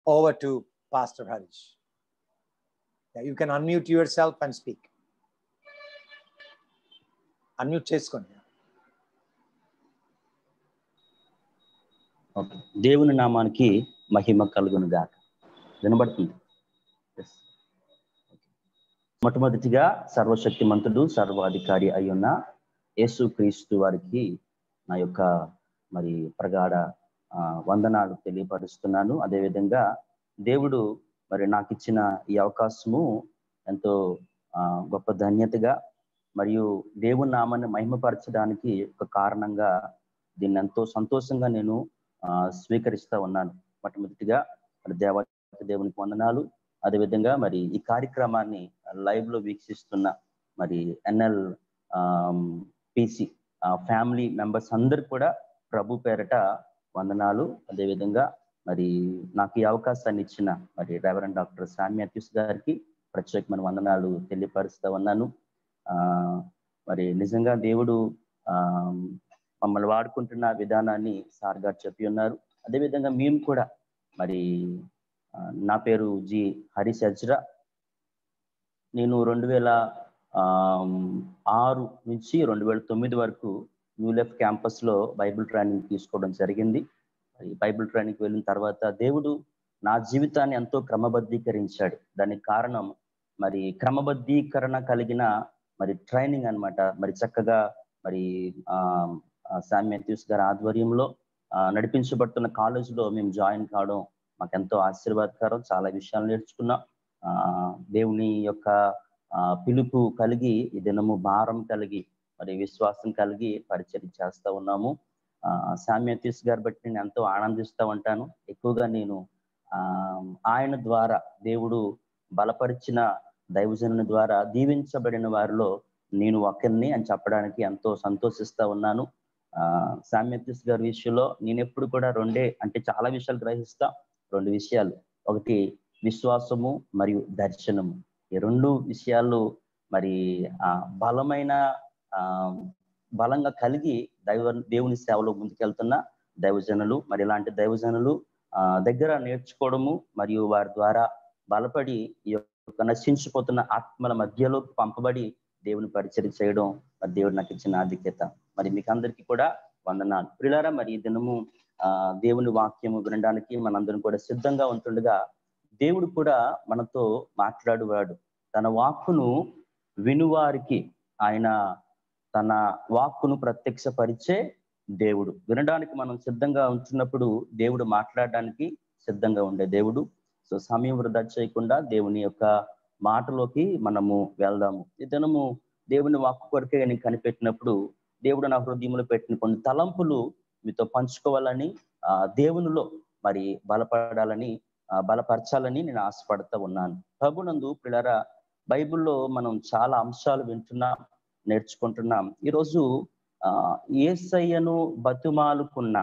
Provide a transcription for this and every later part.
over to Pastor Harish. Yeah, you can unmute yourself and speak. Unmute చేసుకోండి okay దేవుని నామానికి మహిమ కలుగును గాక వినబడుతుంది Yes. మొట్టమొదటిగా సర్వశక్తిమంతుడు సర్వాధికారి అయ్యున్న యేసు క్రీస్తు వారికి నా యొక్క మరి ప్రగాఢ ఆ, వందనాలు తెలియపరుస్తున్నాను అదేవిధంగా దేవుడు మరి నాకు ఇచ్చిన ఈ అవకాశము ఎంతో ఆ, గొప్ప ధన్యతగా మరియు దేవుని నామాన్ని మహిమపరచడానికి ఒక కారణంగా దీన్ని ఎంతో సంతోషంగా నేను ఆ, స్వీకరిస్తా ఉన్నాను మొట్టమొదటిగా మరి దేవ దేవునికి వందనాలు అదేవిధంగా మరి ఈ కార్యక్రమాన్ని లైవ్ లో వీక్షిస్తున్న మరి ఎన్ఎల్ పిసి ఫ్యామిలీ మెంబర్స్ అందరు కూడా ప్రభు పేరట వందనాలు అదేవిధంగా మరి నాకు ఈ అవకాశాన్ని ఇచ్చిన మరి రెవరెండ్ డాక్టర్ సామ్య అత్యూస్ గారికి ప్రత్యేకమైన వందనాలు తెలియపరుస్తా ఉన్నాను ఆ మరి నిజంగా దేవుడు ఆ మమ్మల్ని వాడుకుంటున్న విధానాన్ని సార్ గారు చెప్పి ఉన్నారు అదేవిధంగా మేము కూడా మరి ఆ, నా పేరు జి హరీష్ అజ్రా నేను రెండు వేల ఆమ్, ఆరు నుంచి రెండు వేల తొమ్మిది వరకు న్యూలెఫ్ క్యాంపస్లో బైబిల్ ట్రైనింగ్ తీసుకోవడం జరిగింది మరి బైబిల్ ట్రైనింగ్కి వెళ్ళిన తర్వాత దేవుడు నా జీవితాన్ని ఎంతో క్రమబద్ధీకరించాడు దానికి కారణం మరి క్రమబద్ధీకరణ కలిగిన మరి ట్రైనింగ్ అన్నమాట మరి చక్కగా మరి ఆ ఆ, శామ్ మెథ్యూస్ గారి ఆధ్వర్యంలో ఆ, నడిపించబడుతున్న కాలేజీలో మేము జాయిన్ కావడం మాకు ఎంతో ఆశీర్వాదకరం చాలా విషయాలు నేర్చుకున్నాం ఆ, దేవుని యొక్క ఆ, పిలుపు కలిగి ఈ దినము భారం కలిగి మరి విశ్వాసం కలిగి పరిచయం చేస్తా ఉన్నాము ఆ, శామ్ మెథ్యూస్ గారి బట్టి నేను ఎంతో ఆనందిస్తూ ఉంటాను ఎక్కువగా నేను ఆ, ఆయన ద్వారా దేవుడు బలపరిచిన దైవజనుని ద్వారా దీవించబడిన వారిలో నేను ఒకరిని అని చెప్పడానికి ఎంతో సంతోషిస్తా ఉన్నాను ఆ సామ్యత్యస్ గారి విషయంలో నేను ఎప్పుడు కూడా రెండే అంటే చాలా విషయాలు గ్రహిస్తా రెండు విషయాలు ఒకటి విశ్వాసము మరియు దర్శనము ఈ రెండు విషయాలు మరి ఆ బలమైన ఆ బలంగా కలిగి దైవ దేవుని సేవలో ముందుకెళ్తున్న దైవజనులు మరి ఇలాంటి దైవజనులు ఆ దగ్గర నేర్చుకోవడము మరియు వారి ద్వారా బలపడి ఈ యొక్క నశించిపోతున్న ఆత్మల మధ్యలోకి పంపబడి దేవుని పరిచయం చేయడం మరి దేవుడు నాకు ఇచ్చిన ఆధిక్యత మరి మీకు అందరికీ కూడా వందనాలు ప్రిలారా మరి ఈ దినము ఆ దేవుని వాక్యము వినడానికి మనందరం కూడా సిద్ధంగా ఉంటుండగా దేవుడు కూడా మనతో మాట్లాడువాడు తన వాక్కును వినువారికి ఆయన తన వాక్కును ప్రత్యక్షపరిచే దేవుడు వినడానికి మనం సిద్ధంగా ఉంటున్నప్పుడు దేవుడు మాట్లాడడానికి సిద్ధంగా ఉండే దేవుడు సో సమయం వృధా చేయకుండా దేవుని యొక్క మాటలోకి మనము వెళ్దాము ఈ దినము దేవుని వాక్కు కొరకే నేను కనిపెట్టినప్పుడు దేవుడు నా హృదయంలో పెట్టిన కొన్ని తలంపులు మీతో పంచుకోవాలని ఆ దేవునిలో మరి బలపడాలని ఆ, బలపరచాలని నేను ఆశపడతా ఉన్నాను ప్రభునందు పిల్లరా బైబిల్లో మనం చాలా అంశాలు వింటున్నాం నేర్చుకుంటున్నాం ఈరోజు ఆ ఏసయ్యను బతుమాలుకున్న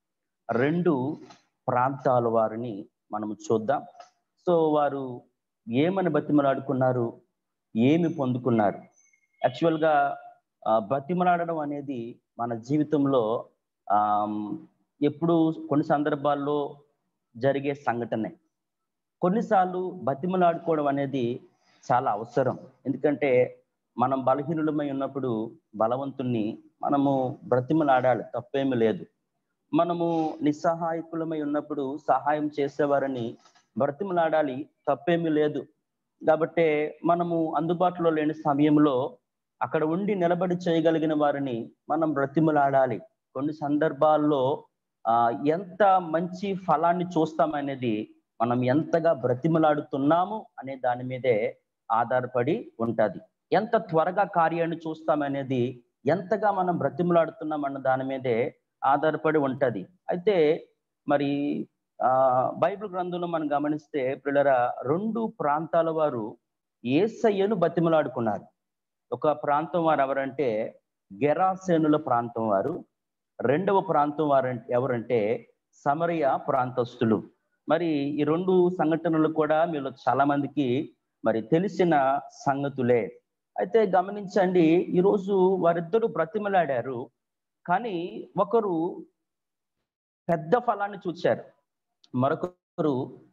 రెండు ప్రాంతాల వారిని మనం చూద్దాం సో వారు ఏమని బతిమలాడుకున్నారు ఏమి పొందుకున్నారు యాక్చువల్గా ఆ, బతిమలాడడం అనేది మన జీవితంలో ఆ ఎప్పుడు కొన్ని సందర్భాల్లో జరిగే సంఘటనే కొన్నిసార్లు బతిమలాడుకోవడం అనేది చాలా అవసరం ఎందుకంటే మనం బలహీనులమై ఉన్నప్పుడు బలవంతుణ్ణి మనము బ్రతిమలాడాలి తప్పేమీ లేదు మనము నిస్సహాయకులమై ఉన్నప్పుడు సహాయం చేసేవారని బ్రతిమలాడాలి తప్పేమీ లేదు కాబట్టి మనము అందుబాటులో లేని సమయంలో అక్కడ ఉండి నిలబడి చేయగలిగిన వారిని మనం బ్రతిమలాడాలి కొన్ని సందర్భాల్లో ఆ ఎంత మంచి ఫలాన్ని చూస్తామనేది మనం ఎంతగా బ్రతిమలాడుతున్నాము అనే దాని మీదే ఆధారపడి ఉంటది ఎంత త్వరగా కార్యాన్ని చూస్తామనేది ఎంతగా మనం బ్రతిమలాడుతున్నాం అన్న దాని మీదే ఆధారపడి ఉంటది అయితే మరి ఆ బైబిల్ గ్రంథంలో మనం గమనిస్తే పిల్లరా రెండు ప్రాంతాల వారు ఏసయ్యను బతిమలాడుకున్నారు ఒక ప్రాంతం వారు ఎవరంటే గెరాసేనుల ప్రాంతం వారు రెండవ ప్రాంతం వారు ఎవరంటే సమరయ ప్రాంతస్తులు మరి ఈ రెండు సంఘటనలు కూడా మీలో చాలా మందికి మరి తెలిసిన సంగతులే అయితే గమనించండి ఈరోజు వారిద్దరూ బ్రతిమలాడారు కానీ ఒకరు పెద్ద ఫలాన్ని చూచారు మరొకరు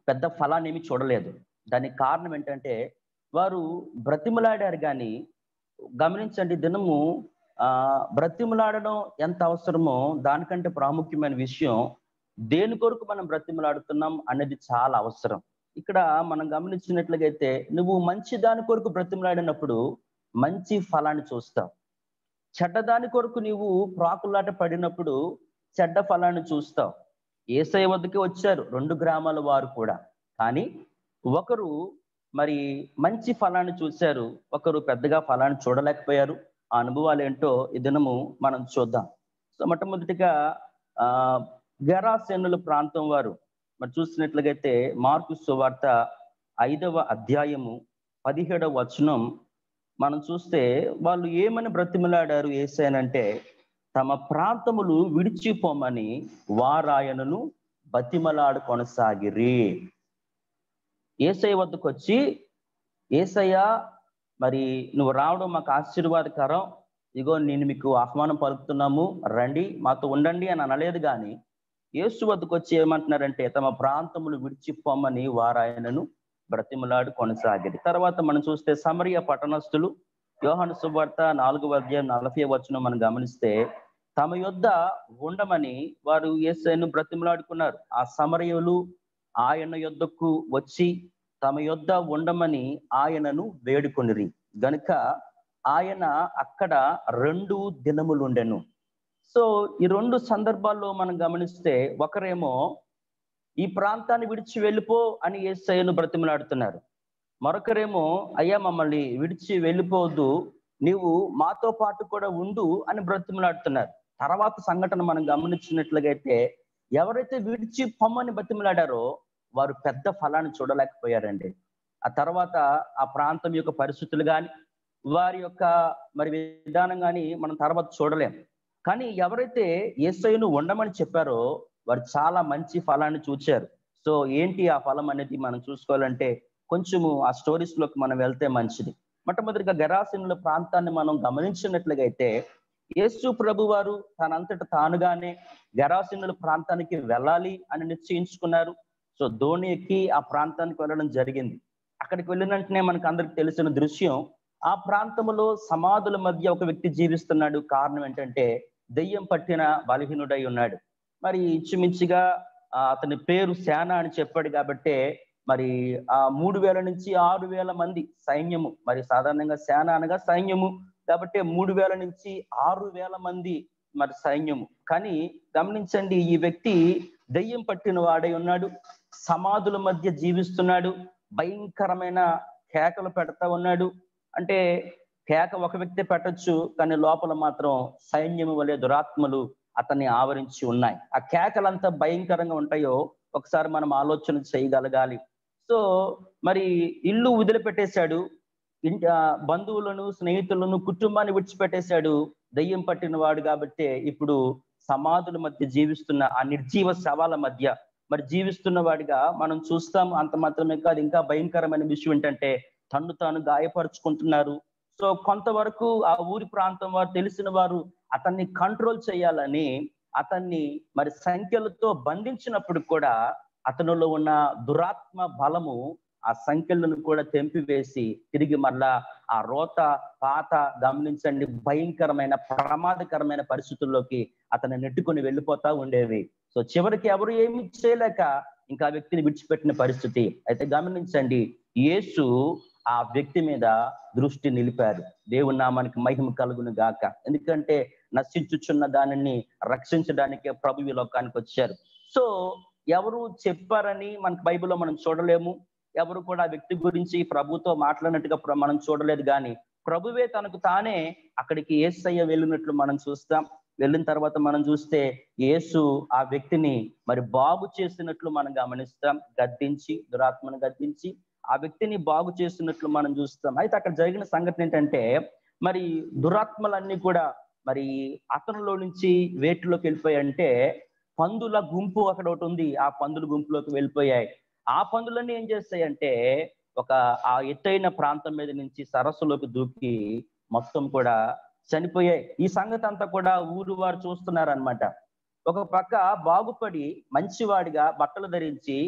పెద్ద ఫలాన్ని ఏమి చూడలేదు దానికి కారణం ఏంటంటే వారు బ్రతిమలాడారు కానీ గమనించండి దినము ఆ బ్రతిమలాడడం ఎంత అవసరమో దానికంటే ప్రాముఖ్యమైన విషయం దేని కొరకు మనం బ్రతిమలాడుతున్నాం అనేది చాలా అవసరం ఇక్కడ మనం గమనించినట్లయితే నువ్వు మంచి దాని కొరకు బ్రతిమలాడినప్పుడు మంచి ఫలాన్ని చూస్తావు చెడ్డదాని కొరకు నీవు ప్రాకులాట పడినప్పుడు చెడ్డ ఫలాన్ని చూస్తావు ఏసై వద్దకి వచ్చారు రెండు గ్రామాల వారు కూడా కానీ ఒకరు మరి మంచి ఫలాన్ని చూశారు ఒకరు పెద్దగా ఫలాన్ని చూడలేకపోయారు ఆ అనుభవాలు ఏంటో ఈ దినము మనం చూద్దాం సో మొట్టమొదటిగా ఆ గెరాసేనుల ప్రాంతం వారు మరి చూసినట్లయితే మార్కు సువార్త ఐదవ అధ్యాయము పదిహేడవ వచనం మనం చూస్తే వాళ్ళు ఏమని బ్రతిమలాడారు ఏసానంటే తమ ప్రాంతములు విడిచిపోమని వారాయనను బతిమలాడు కొనసాగిరి ఏసై వద్దకు వచ్చి ఏసయ్య మరి నువ్వు రావడం మాకు ఆశీర్వాదకరం ఇగో నేను మీకు ఆహ్వానం పలుకుతున్నాము రండి మాతో ఉండండి అని అనలేదు కానీ యేసు వద్దకు వచ్చి ఏమంటున్నారంటే తమ ప్రాంతములు విడిచిపోమని వారాయనను బ్రతిమలాడు కొనసాగింది తర్వాత మనం చూస్తే సమరియ పట్టణస్థులు యోహాను సువార్త నాలుగవ అధ్యాయం నలభై వచనం మనం గమనిస్తే తమ యొద్ద ఉండమని వారు ఏసైను బ్రతిమలాడుకున్నారు ఆ సమరయులు ఆయన యొద్దకు వచ్చి తమ యొద్ద ఉండమని ఆయనను వేడుకొనిరి గనుక ఆయన అక్కడ రెండు దినములుండెను సో ఈ రెండు సందర్భాల్లో మనం గమనిస్తే ఒకరేమో ఈ ప్రాంతాన్ని విడిచి వెళ్ళిపో అని ఏసయ్యను బ్రతిమలాడుతున్నారు మరొకరేమో అయ్యా మమ్మల్ని విడిచి వెళ్ళిపోవద్దు నీవు మాతో పాటు కూడా ఉండు అని బ్రతిమలాడుతున్నారు తర్వాత సంఘటన మనం గమనించినట్లుగైతే ఎవరైతే విడిచి పొమ్మని బ్రతిమలాడారో వారు పెద్ద ఫలాన్ని చూడలేకపోయారండి ఆ తర్వాత ఆ ప్రాంతం యొక్క పరిస్థితులు కానీ వారి యొక్క మరి విధానం కానీ మనం తర్వాత చూడలేం కానీ ఎవరైతే ఏసైను ఉండమని చెప్పారో వారు చాలా మంచి ఫలాన్ని చూచారు సో ఏంటి ఆ ఫలం అనేది మనం చూసుకోవాలంటే కొంచెము ఆ స్టోరీస్ లోకి మనం వెళ్తే మంచిది మొట్టమొదటిగా గరాసినుల ప్రాంతాన్ని మనం గమనించినట్లుగా అయితే యేసు ప్రభు వారు తనంతట తానుగానే గరాసినుల ప్రాంతానికి వెళ్ళాలి అని నిశ్చయించుకున్నారు సో ధోని ఎక్కి ఆ ప్రాంతానికి వెళ్ళడం జరిగింది అక్కడికి వెళ్ళిన వెంటనే మనకు అందరికి తెలిసిన దృశ్యం ఆ ప్రాంతంలో సమాధుల మధ్య ఒక వ్యక్తి జీవిస్తున్నాడు కారణం ఏంటంటే దెయ్యం పట్టిన బలహీనుడై ఉన్నాడు మరి ఇంచుమించుగా అతని పేరు సేన అని చెప్పాడు కాబట్టే మరి ఆ మూడు వేల నుంచి ఆరు వేల మంది సైన్యము మరి సాధారణంగా సేన అనగా సైన్యము కాబట్టి మూడు వేల నుంచి ఆరు వేల మంది మరి సైన్యము కానీ గమనించండి ఈ వ్యక్తి దెయ్యం పట్టిన వాడై ఉన్నాడు సమాధుల మధ్య జీవిస్తున్నాడు భయంకరమైన కేకలు పెడతా ఉన్నాడు అంటే కేక ఒక వ్యక్తి పెట్టొచ్చు కానీ లోపల మాత్రం సైన్యము వలె దురాత్మలు అతన్ని ఆవరించి ఉన్నాయి ఆ కేకలంతా భయంకరంగా ఉంటాయో ఒకసారి మనం ఆలోచన చేయగలగాలి సో మరి ఇల్లు వదిలిపెట్టేశాడు ఇంటి బంధువులను స్నేహితులను కుటుంబాన్ని విడిచిపెట్టేశాడు దయ్యం పట్టిన వాడు కాబట్టి ఇప్పుడు సమాధుల మధ్య జీవిస్తున్న ఆ నిర్జీవ శవాల మధ్య మరి జీవిస్తున్న వాడిగా మనం చూస్తాం అంత మాత్రమే కాదు ఇంకా భయంకరమైన విషయం ఏంటంటే తన్ను తాను గాయపరుచుకుంటున్నారు సో కొంతవరకు ఆ ఊరి ప్రాంతం వారు తెలిసిన వారు అతన్ని కంట్రోల్ చేయాలని అతన్ని మరి సంఖ్యలతో బంధించినప్పుడు కూడా అతనిలో ఉన్న దురాత్మ బలము ఆ సంఖ్యలను కూడా తెంపివేసి తిరిగి మళ్ళా ఆ రోత పాత గమనించండి భయంకరమైన ప్రమాదకరమైన పరిస్థితుల్లోకి అతన్ని నెట్టుకుని వెళ్ళిపోతా ఉండేవి సో చివరికి ఎవరు ఏమి చేయలేక ఇంకా ఆ వ్యక్తిని విడిచిపెట్టిన పరిస్థితి అయితే గమనించండి యేసు ఆ వ్యక్తి మీద దృష్టి నిలిపారు దేవుని నామానికి మహిమ కలుగును గాక ఎందుకంటే నశించుచున్న దానిని రక్షించడానికే ప్రభు ఈ లోకానికి వచ్చారు సో ఎవరు చెప్పారని మనకు బైబిల్లో మనం చూడలేము ఎవరు కూడా ఆ వ్యక్తి గురించి ప్రభుతో మాట్లాడినట్టుగా మనం చూడలేదు కానీ ప్రభువే తనకు తానే అక్కడికి ఏసయ్య వెళ్ళినట్లు మనం చూస్తాం వెళ్ళిన తర్వాత మనం చూస్తే యేసు ఆ వ్యక్తిని మరి బాగు చేసినట్లు మనం గమనిస్తాం గద్దించి దురాత్మను గద్దించి ఆ వ్యక్తిని బాగు చేస్తున్నట్లు మనం చూస్తాం అయితే అక్కడ జరిగిన సంఘటన ఏంటంటే మరి దురాత్మలన్నీ కూడా మరి అతనిలో నుంచి వేటిలోకి వెళ్ళిపోయాయంటే పందుల గుంపు అక్కడ ఒకటి ఉంది ఆ పందుల గుంపులోకి వెళ్ళిపోయాయి ఆ పందులన్నీ ఏం చేస్తాయంటే ఒక ఆ ఎత్తైన ప్రాంతం మీద నుంచి సరస్సులోకి దూకి మొత్తం కూడా చనిపోయాయి ఈ సంగతి అంతా కూడా ఊరు వారు చూస్తున్నారనమాట ఒక పక్క బాగుపడి మంచివాడిగా బట్టలు ధరించి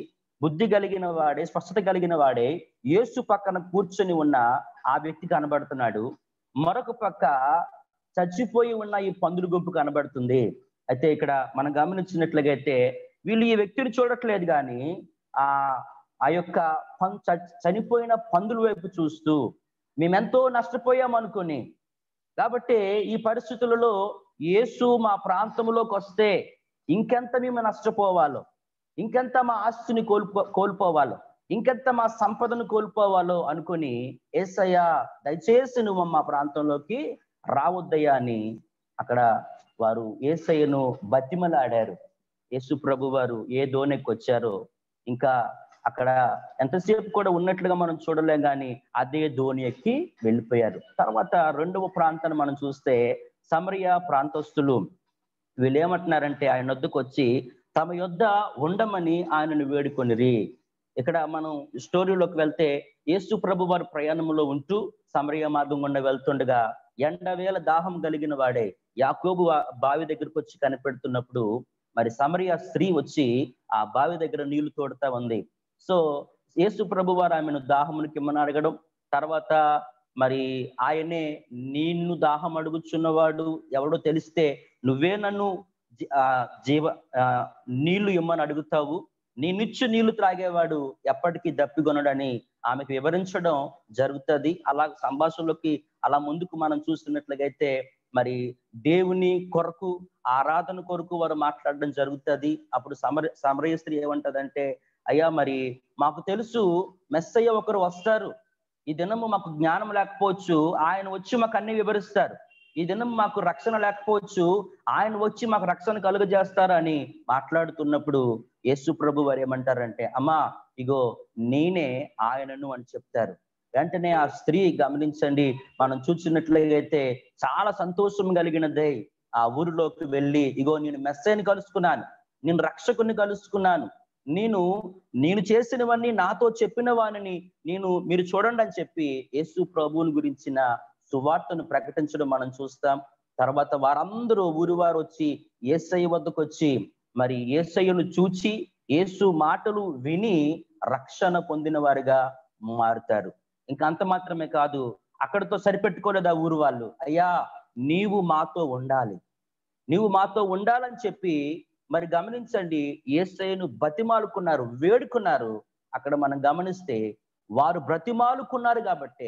బుద్ధి కలిగిన వాడే స్పష్టత కలిగిన వాడే యేసు పక్కన కూర్చొని ఉన్న ఆ వ్యక్తి కనబడుతున్నాడు మరొక పక్క చచ్చిపోయి ఉన్న ఈ పందుల గుంపు కనబడుతుంది అయితే ఇక్కడ మనం గమనించినట్లయితే వీళ్ళు ఈ వ్యక్తిని చూడట్లేదు కానీ ఆ ఆ యొక్క పం- చ- చనిపోయిన పందుల వైపు చూస్తూ మేమెంతో నష్టపోయాం అనుకుని కాబట్టి ఈ పరిస్థితులలో యేసు మా ప్రాంతంలోకి వస్తే ఇంకెంత మేము నష్టపోవాలో ఇంకెంత మా ఆస్తిని కోల్పో కోల్పోవాలో ఇంకెంత మా సంపదను కోల్పోవాలో అనుకుని ఏసయ్య దయచేసి నువ్వు మా ప్రాంతంలోకి రావద్దయ్యా అని అక్కడ వారు ఏసయ్యను బతిమలాడారు యేసు ప్రభు వారు ఏ దోణెకి వచ్చారో ఇంకా అక్కడ ఎంతసేపు కూడా ఉన్నట్లుగా మనం చూడలేం కానీ అదే ధోని ఎక్కి వెళ్ళిపోయారు తర్వాత రెండవ ప్రాంతాన్ని మనం చూస్తే సమరయ ప్రాంతస్తులు వీళ్ళు ఏమంటున్నారంటే ఆయన వద్దకు వచ్చి తమ యొద్ద ఉండమని ఆయనను వేడుకొనిరి ఇక్కడ మనం స్టోరీలోకి వెళ్తే యేసు ప్రభు వారి ప్రయాణంలో ఉంటూ సమరయ మార్గం గుండా వెళ్తుండగా ఎండవేల దాహం కలిగిన వాడే యాకోబు ఆ బావి దగ్గరకు వచ్చి కనిపెడుతున్నప్పుడు మరి సమరయ స్త్రీ వచ్చి ఆ బావి దగ్గర నీళ్లు తోడుతా ఉంది సో యేసు ప్రభు వారు ఆమెను దాహమునికి ఇమ్మని అడగడం తర్వాత మరి ఆయనే నిన్ను దాహం అడుగుచున్నవాడు ఎవడో తెలిస్తే నువ్వే నన్ను జీ- ఆ జీవ ఆ నీళ్లు ఇమ్మని అడుగుతావు నేనిచ్చు నీళ్లు త్రాగేవాడు ఎప్పటికీ దప్పికొనడని ఆమెకు వివరించడం జరుగుతుంది అలా సంభాషణలోకి అలా ముందుకు మనం చూస్తున్నట్లయితే మరి దేవుని కొరకు ఆరాధన కొరకు వారు మాట్లాడడం జరుగుతుంది అప్పుడు సమర సమరయ స్త్రీ ఏమంటదంటే అయ్యా మరి మాకు తెలుసు మెస్సయ్య ఒకరు వస్తారు ఈ దినము మాకు జ్ఞానం లేకపోవచ్చు ఆయన వచ్చి మాకు అన్ని వివరిస్తారు ఈ దినం మాకు రక్షణ లేకపోవచ్చు ఆయన వచ్చి మాకు రక్షణ కలుగజేస్తారు అని మాట్లాడుతున్నప్పుడు యేసు ప్రభు వారు ఏమంటారంటే అమ్మా ఇగో నేనే ఆయనను అని చెప్తారు వెంటనే ఆ స్త్రీ గమనించండి మనం చూసినట్లయితే చాలా సంతోషం కలిగినదే ఆ ఊరిలోకి వెళ్ళి ఇగో నేను మెస్సైని కలుసుకున్నాను నేను రక్షకుని కలుసుకున్నాను నేను నేను చేసినవన్నీ నాతో చెప్పిన వానిని నేను మీరు చూడండి అని చెప్పి యేసు ప్రభువుని గురించిన సువార్తను ప్రకటించడం మనం చూస్తాం తర్వాత వారందరూ ఊరి వారు వచ్చి ఏసయ్య వద్దకు వచ్చి మరి ఏసయ్యను చూచి యేసు మాటలు విని రక్షణ పొందిన వారిగా మారుతారు ఇంకా అంత మాత్రమే కాదు అక్కడితో సరిపెట్టుకోలేదు ఆ ఊరు వాళ్ళు అయ్యా నీవు మాతో ఉండాలి నీవు మాతో ఉండాలని చెప్పి మరి గమనించండి ఏసయ్యను బతిమాలుకున్నారు వేడుకున్నారు అక్కడ మనం గమనిస్తే వారు బ్రతిమాలుకున్నారు కాబట్టే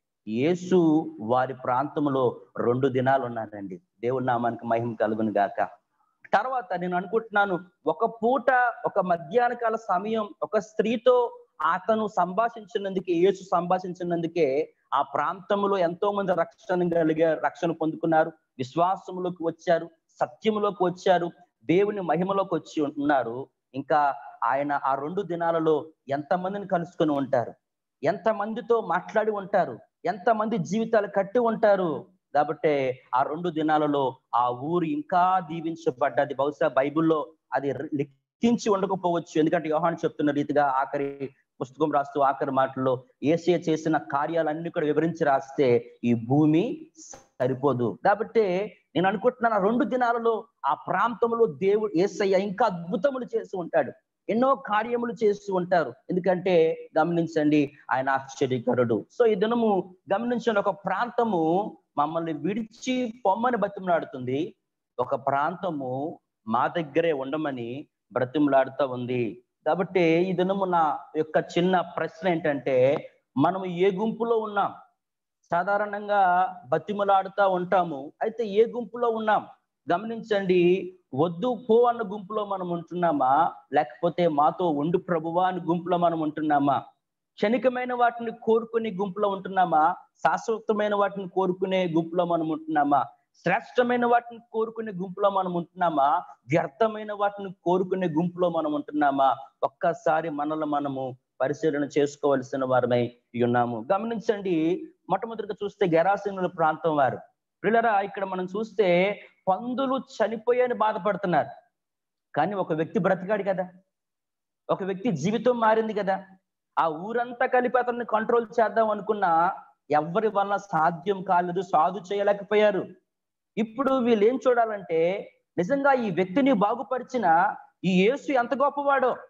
యేసు వారి ప్రాంతంలో రెండు దినాలు ఉన్నారండి దేవుడి నామానికి మహిమ కలుగును గాక తర్వాత నేను అనుకుంటున్నాను ఒక పూట ఒక మధ్యాహ్న కాల సమయం ఒక స్త్రీతో అతను సంభాషించినందుకే యేసు సంభాషించినందుకే ఆ ప్రాంతంలో ఎంతో మంది రక్షణ కలిగే రక్షణ పొందుకున్నారు విశ్వాసంలోకి వచ్చారు సత్యములోకి వచ్చారు దేవుని మహిమలోకి వచ్చి ఉన్నారు ఇంకా ఆయన ఆ రెండు దినాలలో ఎంతమందిని కలుసుకొని ఉంటారు ఎంతమందితో మాట్లాడి ఉంటారు ఎంతమంది జీవితాలు కట్టి ఉంటారు కాబట్టి ఆ రెండు దినాలలో ఆ ఊరు ఇంకా దీవించబడ్డది బహుశా బైబిల్లో అది లిఖించి ఉండకపోవచ్చు ఎందుకంటే యోహాన్ చెప్తున్న రీతిగా ఆఖరి పుస్తకం రాస్తూ ఆఖరి మాటల్లో ఏసే చేసిన కార్యాలన్నీ కూడా వివరించి రాస్తే ఈ భూమి సరిపోదు కాబట్టి నేను అనుకుంటున్నాను ఆ రెండు దినాలలో ఆ ప్రాంతంలో దేవుడు ఏసయ్య ఇంకా అద్భుతములు చేసి ఉంటాడు ఎన్నో కార్యములు చేస్తూ ఉంటారు ఎందుకంటే గమనించండి ఆయన ఆశ్చర్యకరుడు సో ఈ దినము గమనించండి ఒక ప్రాంతము మమ్మల్ని విడిచి పొమ్మని బతిమలాడుతుంది ఒక ప్రాంతము మా దగ్గరే ఉండమని బ్రతిమలాడుతూ ఉంది కాబట్టి ఈ దినము నా యొక్క చిన్న ప్రశ్న ఏంటంటే మనం ఏ గుంపులో ఉన్నాం సాధారణంగా బతిమలాడుతూ ఉంటాము అయితే ఏ గుంపులో ఉన్నాం గమనించండి వద్దు పో అన్న గుంపులో మనం ఉంటున్నామా లేకపోతే మాతో ఉండు ప్రభువా అని గుంపులో మనం ఉంటున్నామా క్షణికమైన వాటిని కోరుకునే గుంపులో ఉంటున్నామా శాశ్వతమైన వాటిని కోరుకునే గుంపులో మనం ఉంటున్నామా శ్రేష్టమైన వాటిని కోరుకునే గుంపులో మనం ఉంటున్నామా వ్యర్థమైన వాటిని కోరుకునే గుంపులో మనం ఉంటున్నామా ఒక్కసారి మనల్ని మనము పరిశీలన చేసుకోవలసిన వారమై ఉన్నాము గమనించండి మొట్టమొదటిగా చూస్తే గెరాసినుల ప్రాంతం వారు పిల్లరా ఇక్కడ మనం చూస్తే పందులు చనిపోయని బాధపడుతున్నారు కానీ ఒక వ్యక్తి బ్రతికాడు కదా ఒక వ్యక్తి జీవితం మారింది కదా ఆ ఊరంతా కలిపి అతన్ని కంట్రోల్ చేద్దాం అనుకున్నా ఎవరి వల్ల సాధ్యం కాలేదు సాధు చేయలేకపోయారు ఇప్పుడు వీళ్ళు ఏం చూడాలంటే నిజంగా ఈ వ్యక్తిని బాగుపరిచిన ఈ యేసు ఎంత గొప్పవాడో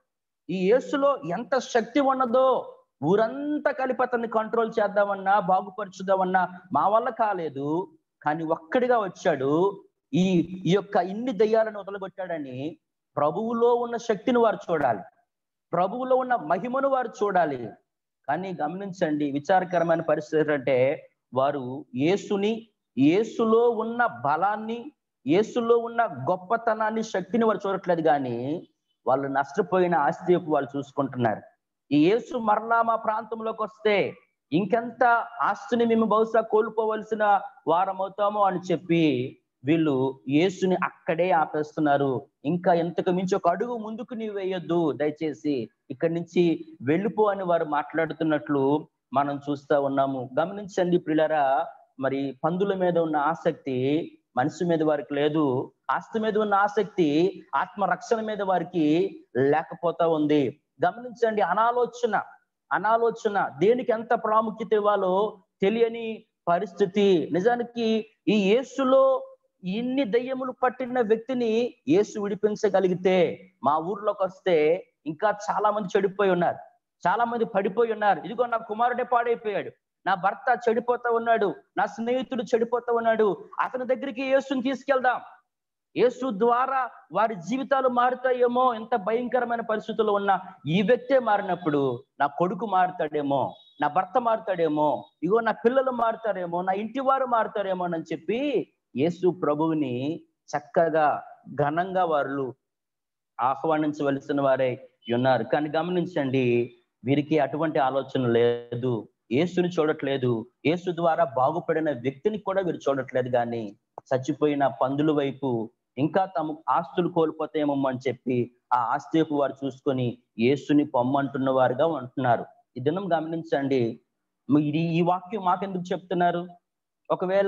ఈ యేసులో ఎంత శక్తి ఉన్నదో ఊరంతా కలిపి అతన్ని కంట్రోల్ చేద్దామన్నా బాగుపరచుదామన్నా మా వల్ల కాలేదు కానీ ఒక్కడిగా వచ్చాడు ఈ ఈ యొక్క ఇన్ని దయ్యాలను వదలగొట్టాడని ప్రభువులో ఉన్న శక్తిని వారు చూడాలి ప్రభువులో ఉన్న మహిమను వారు చూడాలి కానీ గమనించండి విచారకరమైన పరిస్థితి అంటే వారు యేసుని యేసులో ఉన్న బలాన్ని యేసులో ఉన్న గొప్పతనాన్ని శక్తిని వారు చూడట్లేదు కానీ వాళ్ళు నష్టపోయిన ఆస్తి వైపు వాళ్ళు చూసుకుంటున్నారు ఈ యేసు మరలా మా ప్రాంతంలోకి వస్తే ఇంకెంత ఆస్తిని మేము బహుశా కోల్పోవలసిన వారం అవుతామో అని చెప్పి వీళ్ళు యేసుని అక్కడే ఆపేస్తున్నారు ఇంకా ఎంతకు మించి ఒక అడుగు ముందుకు నీవు వేయొద్దు దయచేసి ఇక్కడి నుంచి వెళ్ళిపో అని వారు మాట్లాడుతున్నట్లు మనం చూస్తా ఉన్నాము గమనించండి పిల్లరా మరి పందుల మీద ఉన్న ఆసక్తి మనిషి మీద వారికి లేదు ఆస్తి మీద ఉన్న ఆసక్తి ఆత్మ రక్షణ మీద వారికి లేకపోతా ఉంది గమనించండి అనాలోచన అనాలోచన దేనికి ఎంత ప్రాముఖ్యత ఇవ్వాలో తెలియని పరిస్థితి నిజానికి ఈ యేసులో ఇన్ని దయ్యములు పట్టిన వ్యక్తిని యేసు విడిపించగలిగితే మా ఊర్లోకి వస్తే ఇంకా చాలా మంది చెడిపోయి ఉన్నారు చాలా మంది పడిపోయి ఉన్నారు ఇదిగో నా కుమారుడే పాడైపోయాడు నా భర్త చెడిపోతా ఉన్నాడు నా స్నేహితుడు చెడిపోతా ఉన్నాడు అతని దగ్గరికి యేసుని తీసుకెళ్దాం యేసు ద్వారా వారి జీవితాలు మారుతాయేమో ఎంత భయంకరమైన పరిస్థితుల్లో ఉన్న ఈ వ్యక్తే మారినప్పుడు నా కొడుకు మారుతాడేమో నా భర్త మారుతాడేమో ఇగో నా పిల్లలు మారుతారేమో నా ఇంటి వారు మారుతారేమో అని చెప్పి యేసు ప్రభువుని చక్కగా ఘనంగా వారు ఆహ్వానించవలసిన వారే ఉన్నారు కానీ గమనించండి వీరికి అటువంటి ఆలోచన లేదు యేసుని చూడట్లేదు యేసు ద్వారా బాగుపడిన వ్యక్తిని కూడా వీరు చూడట్లేదు కానీ చచ్చిపోయిన పందుల వైపు ఇంకా తమ ఆస్తులు కోల్పోతాయేమో అని చెప్పి ఆ ఆస్తి వైపు వారు చూసుకొని యేసుని పొమ్మంటున్న వారుగా ఉంటున్నారు ఈ దినం గమనించండి ఇది ఈ వాక్యం మాకెందుకు చెప్తున్నారు ఒకవేళ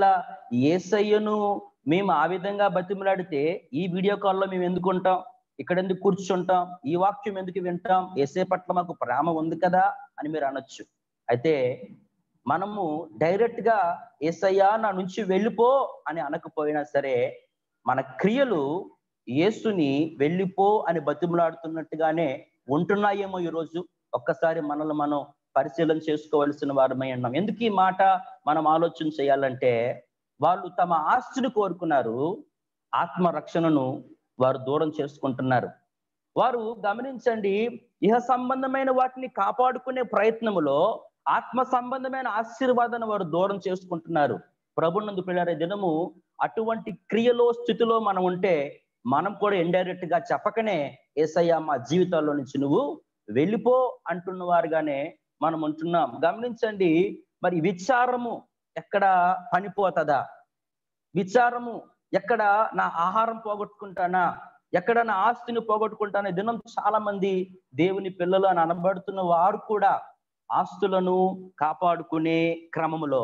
ఏసయ్యను మేము ఆ విధంగా బతిమలాడితే ఈ వీడియో కాల్లో మేము ఎందుకు ఉంటాం ఇక్కడ ఎందుకు కూర్చుంటాం ఈ వాక్యం ఎందుకు వింటాం ఏసే పట్ల మాకు ప్రేమ ఉంది కదా అని మీరు అనొచ్చు అయితే మనము డైరెక్ట్ గా ఏసయ్యా నా నుంచి వెళ్ళిపో అని అనకపోయినా సరే మన క్రియలు యేసుని వెళ్ళిపో అని బతిమలాడుతున్నట్టుగానే ఉంటున్నాయేమో ఈరోజు ఒక్కసారి మనల్ని మనం పరిశీలన చేసుకోవలసిన వారమై ఉన్నాం ఎందుకు ఈ మాట మనం ఆలోచన చేయాలంటే వాళ్ళు తమ ఆస్తిని కోరుకున్నారు ఆత్మ రక్షణను వారు దూరం చేసుకుంటున్నారు వారు గమనించండి ఇహ సంబంధమైన వాటిని కాపాడుకునే ప్రయత్నములో ఆత్మ సంబంధమైన ఆశీర్వాదాన్ని వారు దూరం చేసుకుంటున్నారు ప్రభునందు పిల్లరే దినము అటువంటి క్రియలో స్థితిలో మనం ఉంటే మనం కూడా ఇండైరెక్ట్ గా చెప్పకనే ఏసయ్య మా జీవితాల్లో నుంచి నువ్వు వెళ్ళిపో అంటున్న వారుగానే మనం ఉంటున్నాం గమనించండి మరి విచారము ఎక్కడ పనిపోతుందా విచారము ఎక్కడ నా ఆహారం పోగొట్టుకుంటానా ఎక్కడ నా ఆస్తిని పోగొట్టుకుంటానా దినం చాలా మంది దేవుని పిల్లలు అని అనబడుతున్న వారు కూడా ఆస్తులను కాపాడుకునే క్రమములో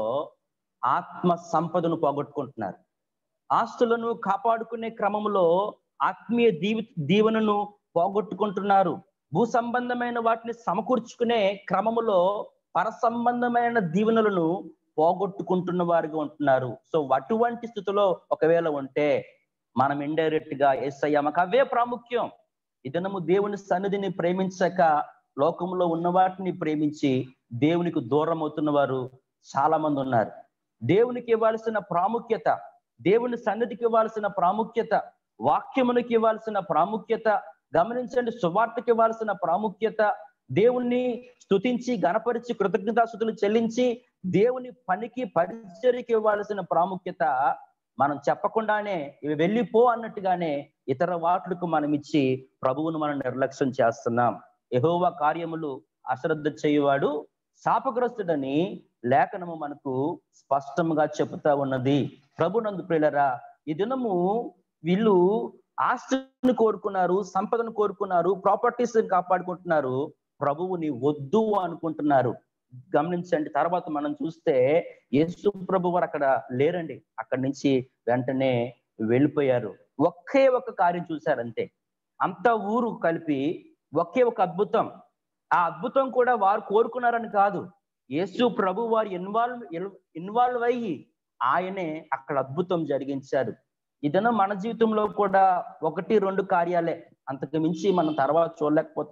ఆత్మ సంపదను పోగొట్టుకుంటున్నారు ఆస్తులను కాపాడుకునే క్రమములో ఆత్మీయ దీవి దీవెనను పోగొట్టుకుంటున్నారు భూ సంబంధమైన వాటిని సమకూర్చుకునే క్రమములో పర సంబంధమైన దీవెనలను పోగొట్టుకుంటున్న వారుగా ఉంటున్నారు సో అటువంటి స్థితిలో ఒకవేళ ఉంటే మనం ఇండైరెక్ట్ గా ఎస్ మాకు అవే ప్రాముఖ్యం ఇదనము దేవుని సన్నిధిని ప్రేమించక లోకంలో ఉన్న వాటిని ప్రేమించి దేవునికి దూరం అవుతున్న వారు చాలా మంది ఉన్నారు దేవునికి ఇవ్వాల్సిన ప్రాముఖ్యత దేవుని సన్నిధికి ఇవ్వాల్సిన ప్రాముఖ్యత వాక్యమునికి ఇవ్వాల్సిన ప్రాముఖ్యత గమనించండి సువార్తకి ఇవ్వాల్సిన ప్రాముఖ్యత దేవుణ్ణి స్తుతించి గణపరిచి కృతజ్ఞతాస్థుతులు చెల్లించి దేవుని పనికి పరిచర్యకి ఇవ్వాల్సిన ప్రాముఖ్యత మనం చెప్పకుండానే ఇవి వెళ్ళిపో అన్నట్టుగానే ఇతర వాట్లకు మనం ఇచ్చి ప్రభువును మనం నిర్లక్ష్యం చేస్తున్నాం యహోవా కార్యములు అశ్రద్ధ చేయువాడు శాపగ్రస్తుడని లేఖనము మనకు స్పష్టంగా చెబుతా ఉన్నది ప్రభునందు ప్రియులరా ఈ దినము వీళ్ళు ఆస్తిని కోరుకున్నారు సంపదను కోరుకున్నారు ప్రాపర్టీస్ కాపాడుకుంటున్నారు ప్రభువుని వద్దు అనుకుంటున్నారు గమనించండి తర్వాత మనం చూస్తే యేసు ప్రభు వారు అక్కడ లేరండి అక్కడి నుంచి వెంటనే వెళ్ళిపోయారు ఒకే ఒక కార్యం చూశారంతే అంత ఊరు కలిపి ఒకే ఒక అద్భుతం ఆ అద్భుతం కూడా వారు కోరుకున్నారని కాదు యేసు ప్రభు వారు ఇన్వాల్వ్ ఇన్వాల్వ్ అయ్యి ఆయనే అక్కడ అద్భుతం జరిగించారు ఇదన మన జీవితంలో కూడా ఒకటి రెండు కార్యాలే అంతకు మించి మనం తర్వాత చూడలేకపోతున్నాం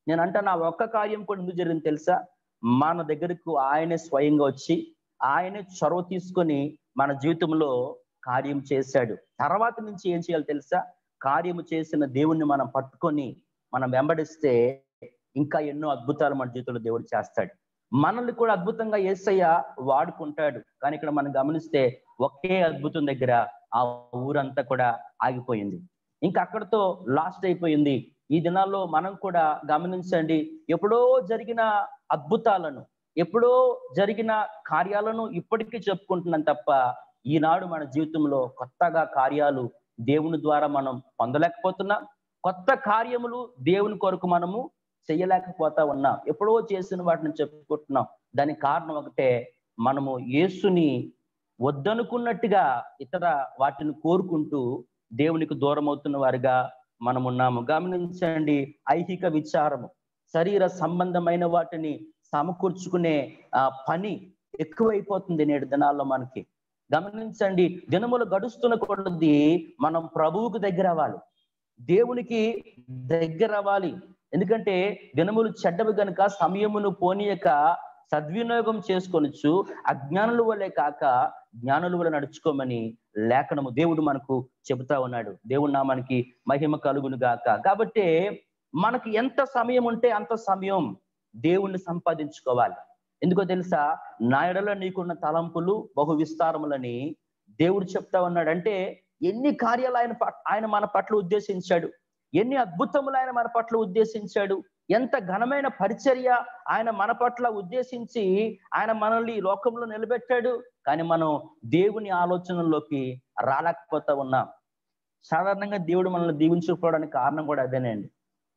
నేను అంటాను ఆ ఒక్క కార్యం కూడా ఎందుకు జరిగింది తెలుసా మన దగ్గరకు ఆయనే స్వయంగా వచ్చి ఆయనే చొరవ తీసుకొని మన జీవితంలో కార్యం చేశాడు తర్వాత నుంచి ఏం చేయాలి తెలుసా కార్యము చేసిన దేవుణ్ణి మనం పట్టుకొని మనం వెంబడిస్తే ఇంకా ఎన్నో అద్భుతాలు మన జీవితంలో దేవుడు చేస్తాడు మనల్ని కూడా అద్భుతంగా ఏసయ్య వాడుకుంటాడు కానీ ఇక్కడ మనం గమనిస్తే ఒకే అద్భుతం దగ్గర ఆ ఊరంతా కూడా ఆగిపోయింది ఇంకా అక్కడతో లాస్ట్ అయిపోయింది ఈ దినాల్లో మనం కూడా గమనించండి ఎప్పుడో జరిగిన అద్భుతాలను ఎప్పుడో జరిగిన కార్యాలను ఇప్పటికీ చెప్పుకుంటున్నాం తప్ప ఈనాడు మన జీవితంలో కొత్తగా కార్యాలు దేవుని ద్వారా మనం పొందలేకపోతున్నాం కొత్త కార్యములు దేవుని కొరకు మనము చేయలేకపోతా ఉన్నాం ఎప్పుడో చేసిన వాటిని చెప్పుకుంటున్నాం దానికి కారణం ఒకటే మనము యేసుని వద్దనుకున్నట్టుగా ఇతర వాటిని కోరుకుంటూ దేవునికి దూరం అవుతున్న వారిగా మనం ఉన్నాము గమనించండి ఐహిక విచారము శరీర సంబంధమైన వాటిని సమకూర్చుకునే ఆ పని ఎక్కువైపోతుంది నేడు దినాల్లో మనకి గమనించండి దినములు గడుస్తున్న కొలది మనం ప్రభువుకు దగ్గర అవ్వాలి దేవునికి దగ్గర అవ్వాలి ఎందుకంటే దినములు చెడ్డవి గనుక సమయమును పోనీయక సద్వినియోగం చేసుకొనొచ్చు అజ్ఞానుల వలె కాక జ్ఞానుల వల్ల నడుచుకోమని లేఖనము దేవుడు మనకు చెబుతా ఉన్నాడు దేవుడు నామానికి మహిమ కలుగును గాక కాబట్టి మనకి ఎంత సమయం ఉంటే అంత సమయం దేవుణ్ణి సంపాదించుకోవాలి ఎందుకో తెలుసా నాయడలో నీకున్న తలంపులు బహు విస్తారములని దేవుడు చెప్తా ఉన్నాడు అంటే ఎన్ని కార్యాలు ఆయన ఆయన మన పట్ల ఉద్దేశించాడు ఎన్ని అద్భుతములు ఆయన మన పట్ల ఉద్దేశించాడు ఎంత ఘనమైన పరిచర్య ఆయన మన పట్ల ఉద్దేశించి ఆయన మనల్ని లోకంలో నిలబెట్టాడు కానీ మనం దేవుని ఆలోచనలోకి రాలేకపోతా ఉన్నాం సాధారణంగా దేవుడు మనల్ని దీవించుకోవడానికి కారణం కూడా అదేనండి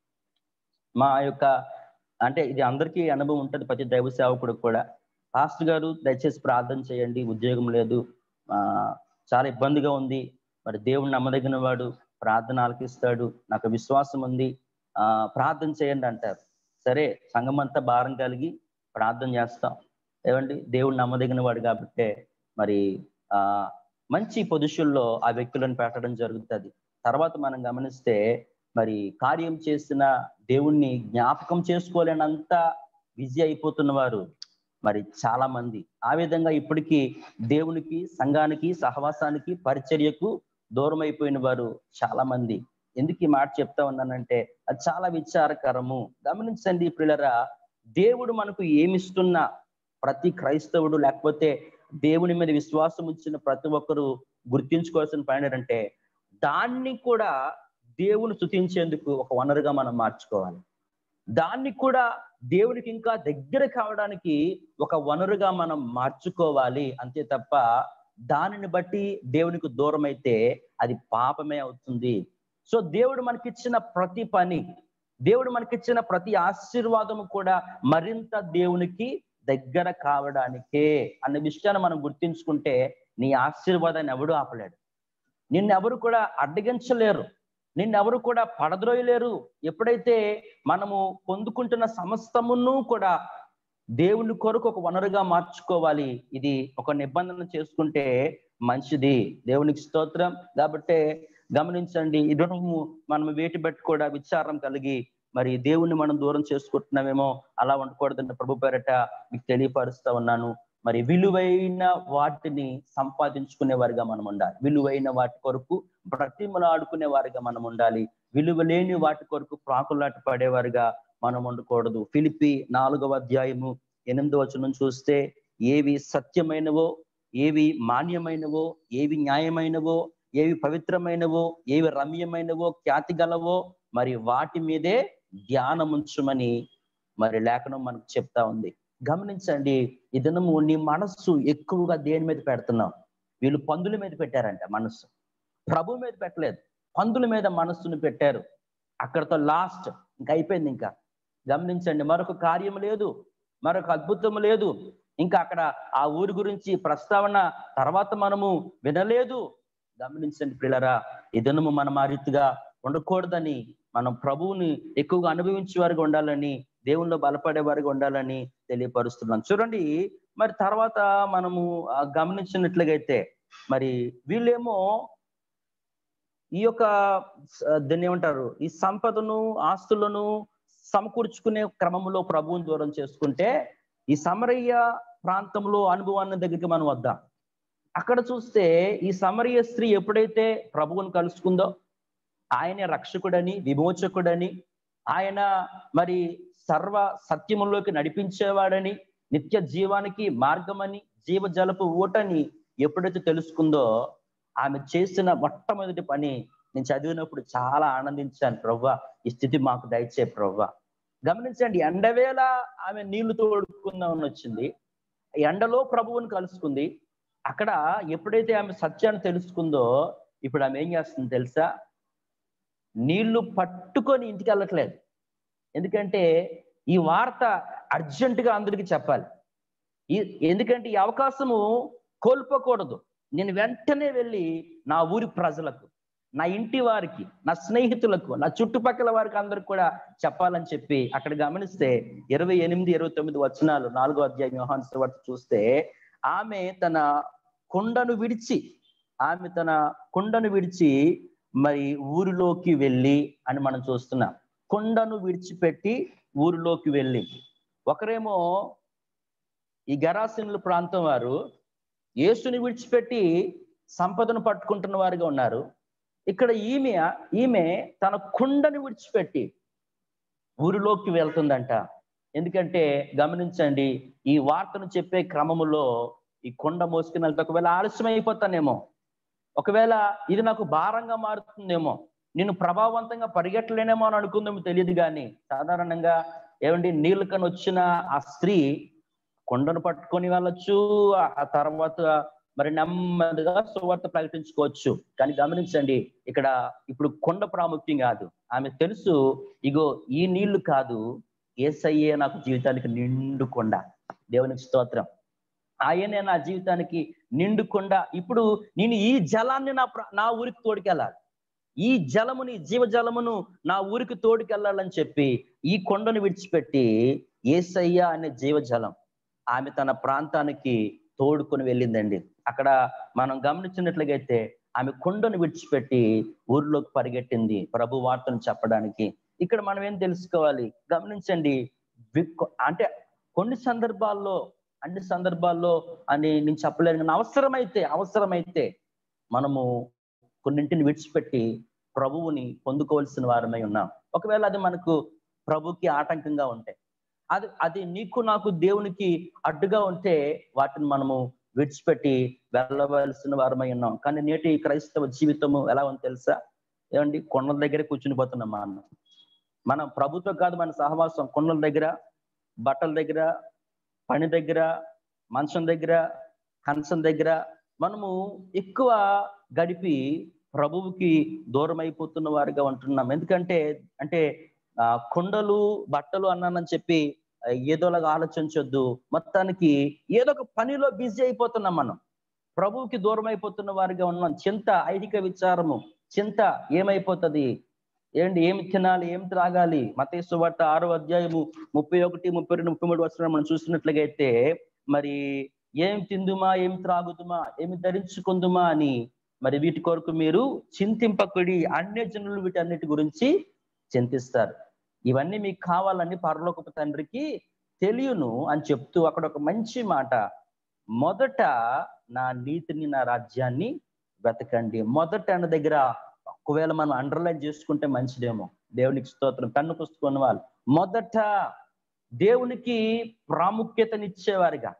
మా యొక్క అంటే ఇది అందరికీ అనుభవం ఉంటుంది ప్రతి దైవ సేవకుడు కూడా పాస్టర్ గారు దయచేసి ప్రార్థన చేయండి ఉద్యోగం లేదు ఆ చాలా ఇబ్బందిగా ఉంది మరి దేవుడు నమ్మదగిన వాడు ప్రార్థన ఆలకిస్తాడు నాకు విశ్వాసం ఉంది ఆ ప్రార్థన చేయండి అంటారు సరే సంఘం అంతా భారం కలిగి ప్రార్థన చేస్తాం ఏమండి దేవుడు నమ్మదగిన వాడు కాబట్టి మరి ఆ మంచి పొజిషన్లో ఆ వ్యక్తులను పెట్టడం జరుగుతుంది తర్వాత మనం గమనిస్తే మరి కార్యం చేసిన దేవుణ్ణి జ్ఞాపకం చేసుకోలేనంత బిజీ అయిపోతున్న వారు మరి చాలా మంది ఆ విధంగా ఇప్పటికీ దేవునికి సంఘానికి సహవాసానికి పరిచర్యకు దూరం అయిపోయిన వారు చాలా మంది ఎందుకు ఈ మాట చెప్తా ఉన్నానంటే అది చాలా విచారకరము గమనించండి పిల్లరా దేవుడు మనకు ఏమిస్తున్నా ప్రతి క్రైస్తవుడు లేకపోతే దేవుని మీద విశ్వాసం ఇచ్చిన ప్రతి ఒక్కరు గుర్తించుకోవాల్సిన పని ఏంటంటే దాన్ని కూడా దేవుని స్థుతించేందుకు ఒక వనరుగా మనం మార్చుకోవాలి దాన్ని కూడా దేవునికి ఇంకా దగ్గర కావడానికి ఒక వనరుగా మనం మార్చుకోవాలి అంతే తప్ప దానిని బట్టి దేవునికి దూరం అయితే అది పాపమే అవుతుంది సో దేవుడు మనకిచ్చిన ప్రతి పని దేవుడు మనకిచ్చిన ప్రతి ఆశీర్వాదము కూడా మరింత దేవునికి దగ్గర కావడానికే అన్న విషయాన్ని మనం గుర్తించుకుంటే నీ ఆశీర్వాదాన్ని ఎవడు ఆపలేడు నిన్నెవరు కూడా అడ్డగించలేరు నిన్నెవరు కూడా పడద్రోయలేరు ఎప్పుడైతే మనము పొందుకుంటున్న సమస్తమును కూడా దేవుని కొరకు ఒక వనరుగా మార్చుకోవాలి ఇది ఒక నిబంధన చేసుకుంటే మంచిది దేవునికి స్తోత్రం కాబట్టి గమనించండి ఇది మనం వేటి బట్టి కూడా విచారం కలిగి మరి దేవుణ్ణి మనం దూరం చేసుకుంటున్నామేమో అలా ఉండకూడదని ప్రభు పేరట మీకు తెలియపరుస్తా ఉన్నాను మరి విలువైన వాటిని సంపాదించుకునే వారిగా మనం ఉండాలి విలువైన వాటి కొరకు బ్రతిమలాడుకునే వారిగా మనం ఉండాలి విలువ లేని వాటి కొరకు ప్రాకులాట పడేవారిగా మనం ఉండకూడదు ఫిలిపి నాలుగవ అధ్యాయము ఎనిమిదవ వచనం చూస్తే ఏవి సత్యమైనవో ఏవి మాన్యమైనవో ఏవి న్యాయమైనవో ఏవి పవిత్రమైనవో ఏవి రమ్యమైనవో ఖ్యాతి గలవో మరి వాటి మీదే ధ్యానం ఉంచమని మరి లేఖనం మనకు చెప్తా ఉంది గమనించండి ఈ దినము నీ మనస్సు ఎక్కువగా దేని మీద పెడుతున్నావు వీళ్ళు పందుల మీద పెట్టారంట మనస్సు ప్రభు మీద పెట్టలేదు పందుల మీద మనస్సును పెట్టారు అక్కడతో లాస్ట్ ఇంకా అయిపోయింది ఇంకా గమనించండి మరొక కార్యం లేదు మరొక అద్భుతం లేదు ఇంకా అక్కడ ఆ ఊరి గురించి ప్రస్తావన తర్వాత మనము వినలేదు గమనించండి పిల్లరా ఈ దినము మనం ఆ రీతిగా ఉండకూడదని మనం ప్రభువుని ఎక్కువగా అనుభవించే వారిగా ఉండాలని దేవుల్లో బలపడే వారిగా ఉండాలని తెలియపరుస్తున్నాం చూడండి మరి తర్వాత మనము గమనించినట్లుగైతే మరి వీళ్ళేమో ఈ యొక్క దీన్ని ఏమంటారు ఈ సంపదను ఆస్తులను సమకూర్చుకునే క్రమంలో ప్రభువుని దూరం చేసుకుంటే ఈ సమరయ్య ప్రాంతంలో అనుభవాన్ని దగ్గరికి మనం వద్దాం అక్కడ చూస్తే ఈ సమరయ్య స్త్రీ ఎప్పుడైతే ప్రభువుని కలుసుకుందో ఆయన రక్షకుడని విమోచకుడని ఆయన మరి సర్వ సత్యములోకి నడిపించేవాడని నిత్య జీవానికి మార్గమని జీవజలపు ఊటని ఎప్పుడైతే తెలుసుకుందో ఆమె చేసిన మొట్టమొదటి పని నేను చదివినప్పుడు చాలా ఆనందించాను ప్రవ్వ ఈ స్థితి మాకు దయచే ప్రవ్వ గమనించండి ఎండవేళ ఆమె నీళ్లు తోడుకుందామని వచ్చింది ఎండలో ప్రభువుని కలుసుకుంది అక్కడ ఎప్పుడైతే ఆమె సత్యాన్ని తెలుసుకుందో ఇప్పుడు ఆమె ఏం చేస్తుంది తెలుసా నీళ్లు పట్టుకొని ఇంటికి వెళ్ళట్లేదు ఎందుకంటే ఈ వార్త అర్జెంటుగా అందరికీ చెప్పాలి ఈ ఎందుకంటే ఈ అవకాశము కోల్పోకూడదు నేను వెంటనే వెళ్ళి నా ఊరి ప్రజలకు నా ఇంటి వారికి నా స్నేహితులకు నా చుట్టుపక్కల వారికి అందరికి కూడా చెప్పాలని చెప్పి అక్కడ గమనిస్తే ఇరవై ఎనిమిది ఇరవై తొమ్మిది వచనాలు నాలుగో అధ్యాయం యోహాన్ సువార్త చూస్తే ఆమె తన కుండను విడిచి ఆమె తన కుండను విడిచి మరి ఊరిలోకి వెళ్ళి అని మనం చూస్తున్నాం కుండను విడిచిపెట్టి ఊరిలోకి వెళ్ళి ఒకరేమో ఈ గరాసిన్ల ప్రాంతం వారు యేసుని విడిచిపెట్టి సంపదను పట్టుకుంటున్న వారిగా ఉన్నారు ఇక్కడ ఈమె ఈమె తన కుండను విడిచిపెట్టి ఊరిలోకి వెళ్తుందంట ఎందుకంటే గమనించండి ఈ వార్తను చెప్పే క్రమములో ఈ కొండ మోసుకుని వెళ్తే ఒకవేళ ఆలస్యం అయిపోతానేమో ఒకవేళ ఇది నాకు భారంగా మారుతుందేమో నేను ప్రభావవంతంగా పరిగెట్టలేనేమో అని అనుకుందేమో తెలియదు కానీ సాధారణంగా ఏమండి నీళ్ళు కని వచ్చిన ఆ స్త్రీ కొండను పట్టుకొని వెళ్ళొచ్చు ఆ తర్వాత మరి నెమ్మదిగా సువార్త ప్రకటించుకోవచ్చు కానీ గమనించండి ఇక్కడ ఇప్పుడు కొండ ప్రాముఖ్యం కాదు ఆమె తెలుసు ఇగో ఈ నీళ్లు కాదు ఏసయ్యే నాకు జీవితానికి నిండు కొండ దేవునికి స్తోత్రం ఆయనే నా జీవితానికి నిండు కొండ ఇప్పుడు నేను ఈ జలాన్ని నా ప్ర- నా ఊరికి తోడుకెళ్ళాలి ఈ జలముని జీవజలమును నా ఊరికి తోడుకెళ్ళాలని చెప్పి ఈ కొండను విడిచిపెట్టి ఏసయ్య అనే జీవజలం ఆమె తన ప్రాంతానికి తోడుకొని వెళ్ళిందండి అక్కడ మనం గమనించినట్లయితే ఆమె కొండను విడిచిపెట్టి ఊర్లోకి పరిగెట్టింది ప్రభు వార్తను చెప్పడానికి ఇక్కడ మనం ఏం తెలుసుకోవాలి గమనించండి వి- అంటే కొన్ని సందర్భాల్లో అన్ని సందర్భాల్లో అని నేను చెప్పలేను కానీ అవసరమైతే అవసరమైతే మనము కొన్నింటిని విడిచిపెట్టి ప్రభువుని పొందుకోవాల్సిన వారమై ఉన్నాం ఒకవేళ అది మనకు ప్రభుకి ఆటంకంగా ఉంటే అది అది నీకు నాకు దేవునికి అడ్డుగా ఉంటే వాటిని మనము విడిచిపెట్టి వెళ్ళవలసిన వారమై ఉన్నాం కానీ నేటి క్రైస్తవ జీవితము ఎలా ఉంది తెలుసా ఏమండి కొండల దగ్గర కూర్చుని పోతున్నాం మనం మనం ప్రభుత్వం కాదు మన సహవాసం కొండల దగ్గర బట్టల దగ్గర పని దగ్గర మంచం దగ్గర కంచం దగ్గర మనము ఎక్కువ గడిపి ప్రభువుకి దూరం అయిపోతున్న వారిగా ఉంటున్నాం ఎందుకంటే అంటే ఆ, కొండలు బట్టలు అన్నానని చెప్పి ఆ, ఏదోలాగా ఆలోచించొద్దు మొత్తానికి ఏదో ఒక పనిలో బిజీ అయిపోతున్నాం మనం ప్రభువుకి దూరం అయిపోతున్న వారిగా ఉన్నాం చింత ఐహిక విచారము చింత ఏమైపోతుంది ఏంటి ఏమి తినాలి ఏం త్రాగాలి మతేసు వార్త ఆరో అధ్యాయము ముప్పై ఒకటి ముప్పై రెండు ముప్పై మూడు వచనాలు మనం చూసినట్లయితే మరి ఏం తిందుమా ఏం త్రాగుదుమా ఏమి ధరించుకుందుమా అని మరి వీటి కొరకు మీరు చింతింపకుడి అన్య జనులు వీటన్నిటి గురించి చింతిస్తారు ఇవన్నీ మీకు కావాలని పరలోకపు తండ్రికి తెలియను అని చెప్తూ అక్కడ ఒక మంచి మాట మొదట నా నీతిని నా రాజ్యాన్ని వెతకండి మొదట అన్న దగ్గర ఒకవేళ మనం అండర్లైన్ చేసుకుంటే మంచిదేమో దేవునికి స్తోత్రం కన్ను పుస్తకున్న వాళ్ళు మొదట దేవునికి ప్రాముఖ్యతనిచ్చేవారిగా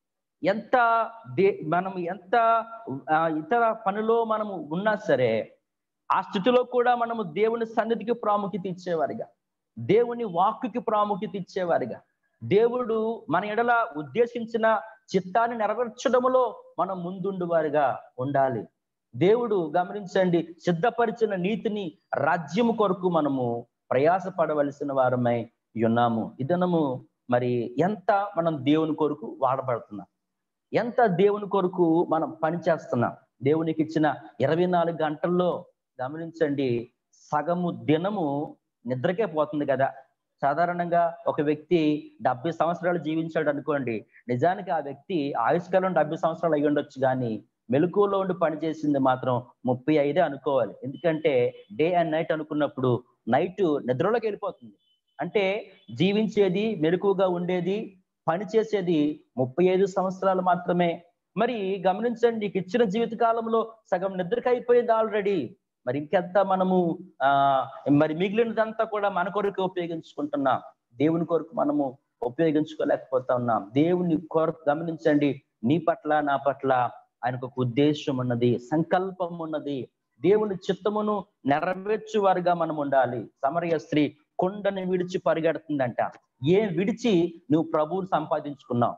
ఎంత దే మనం ఎంత ఆ, ఇతర పనిలో మనము ఉన్నా సరే ఆ స్థితిలో కూడా మనము దేవుని సన్నిధికి ప్రాముఖ్యత ఇచ్చేవారిగా దేవుని వాక్కుకి ప్రాముఖ్యత ఇచ్చేవారిగా దేవుడు మన ఎడల ఉద్దేశించిన చిత్తాన్ని నెరవేర్చడంలో మనం ముందుండు వారిగా ఉండాలి దేవుడు గమనించండి సిద్ధపరిచిన నీతిని రాజ్యము కొరకు మనము ప్రయాసపడవలసిన వారమై ఉన్నాము ఇదనము మరి ఎంత మనం దేవుని కొరకు వాడబడుతున్నాం ఎంత దేవుని కొరకు మనం పని చేస్తున్నాం దేవునికి ఇచ్చిన ఇరవై నాలుగు గంటల్లో గమనించండి సగము దినము నిద్రకే పోతుంది కదా సాధారణంగా ఒక వ్యక్తి డెబ్బై సంవత్సరాలు జీవించాడు అనుకోండి నిజానికి ఆ వ్యక్తి ఆయుష్కాలం డెబ్బై సంవత్సరాలు అయి ఉండొచ్చు కానీ మెలకువలో ఉండి పనిచేసింది మాత్రం ముప్పై ఐదే అనుకోవాలి ఎందుకంటే డే అండ్ నైట్ అనుకున్నప్పుడు నైట్ నిద్రలోకి వెళ్ళిపోతుంది అంటే జీవించేది మెరుకుగా ఉండేది పని చేసేది ముప్పై ఐదు సంవత్సరాలు మాత్రమే మరి గమనించండి నీకు ఇచ్చిన జీవిత కాలంలో సగం నిద్రకు అయిపోయింది ఆల్రెడీ మరి ఇంకెంత మనము ఆ మరి మిగిలినదంతా కూడా మన కొరకు ఉపయోగించుకుంటున్నాం దేవుని కొరకు మనము ఉపయోగించుకోలేకపోతా ఉన్నాం దేవుని కొరకు గమనించండి నీ పట్ల నా పట్ల ఆయనకు ఒక ఉద్దేశం ఉన్నది సంకల్పం ఉన్నది దేవుని చిత్తమును నెరవేర్చు వారిగా మనం ఉండాలి సమరయ స్త్రీ కొండని విడిచి పరిగెడుతుందంట ఏం విడిచి నువ్వు ప్రభువుని సంపాదించుకున్నావు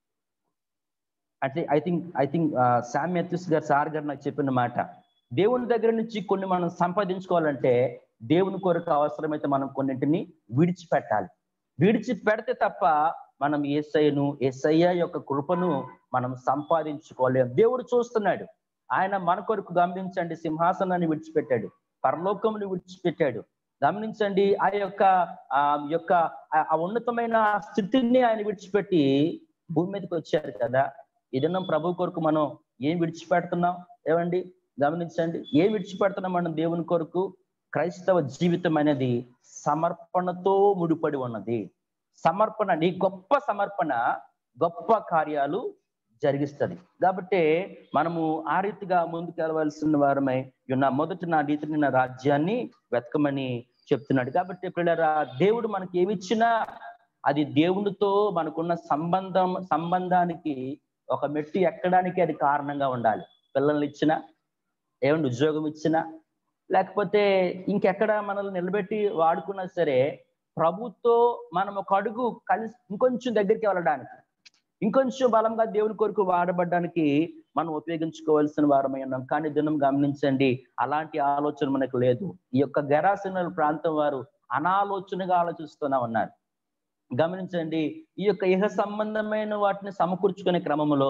అంటే I think I think Sam Methis గారు సార్ గారు నాకు చెప్పిన మాట దేవుని దగ్గర నుంచి కొన్ని మనం సంపాదించుకోవాలంటే దేవుని కొరకు అవసరమైతే మనం కొన్నింటిని విడిచిపెట్టాలి విడిచిపెడితే తప్ప మనం ఏసయ్యను ఏసయ్య యొక్క కృపను మనం సంపాదించుకోలేం దేవుడు చూస్తున్నాడు ఆయన మన కొరకు గమనించండి సింహాసనాన్ని విడిచిపెట్టాడు పరలోకముని విడిచిపెట్టాడు గమనించండి ఆ యొక్క ఆ యొక్క ఆ ఉన్నతమైన స్థితిని ఆయన విడిచిపెట్టి భూమి మీదకి వచ్చారు కదా ఇదన్నా ప్రభు కొరకు మనం ఏం విడిచిపెడుతున్నాం ఏమండి గమనించండి ఏం విడిచిపెడుతున్నాం మనం దేవుని కొరకు క్రైస్తవ జీవితం అనేది సమర్పణతో ముడిపడి ఉన్నది సమర్పణ నీ గొప్ప సమర్పణ గొప్ప కార్యాలు జరిగిస్తుంది కాబట్టి మనము ఆ రీతిగా ముందుకు వెళ్ళవలసిన వారమై ఉన్న మొదటి నా రీతిని నా రాజ్యాన్ని వెతకమని చెప్తున్నాడు కాబట్టి పిల్లరా దేవుడు మనకి ఏమిచ్చినా అది దేవునితో మనకున్న సంబంధం సంబంధానికి ఒక మెట్టు ఎక్కడానికి అది కారణంగా ఉండాలి పిల్లల్ని ఇచ్చినా ఏమండి ఉద్యోగం ఇచ్చినా లేకపోతే ఇంకెక్కడ మనల్ని నిలబెట్టి వాడుకున్నా సరే ప్రభుతో మనం ఒక అడుగు కలిసి ఇంకొంచెం దగ్గరికి వెళ్ళడానికి ఇంకొంచెం బలంగా దేవుని కొరకు వాడబడ్డానికి మనం ఉపయోగించుకోవాల్సిన వారమై ఉన్నాం కానీ దినం గమనించండి అలాంటి ఆలోచన మనకు లేదు ఈ యొక్క గెరాసినల్ ప్రాంతం వారు అనాలోచనగా ఆలోచిస్తూనే ఉన్నారు గమనించండి ఈ యొక్క ఇహ సంబంధమైన వాటిని సమకూర్చుకునే క్రమంలో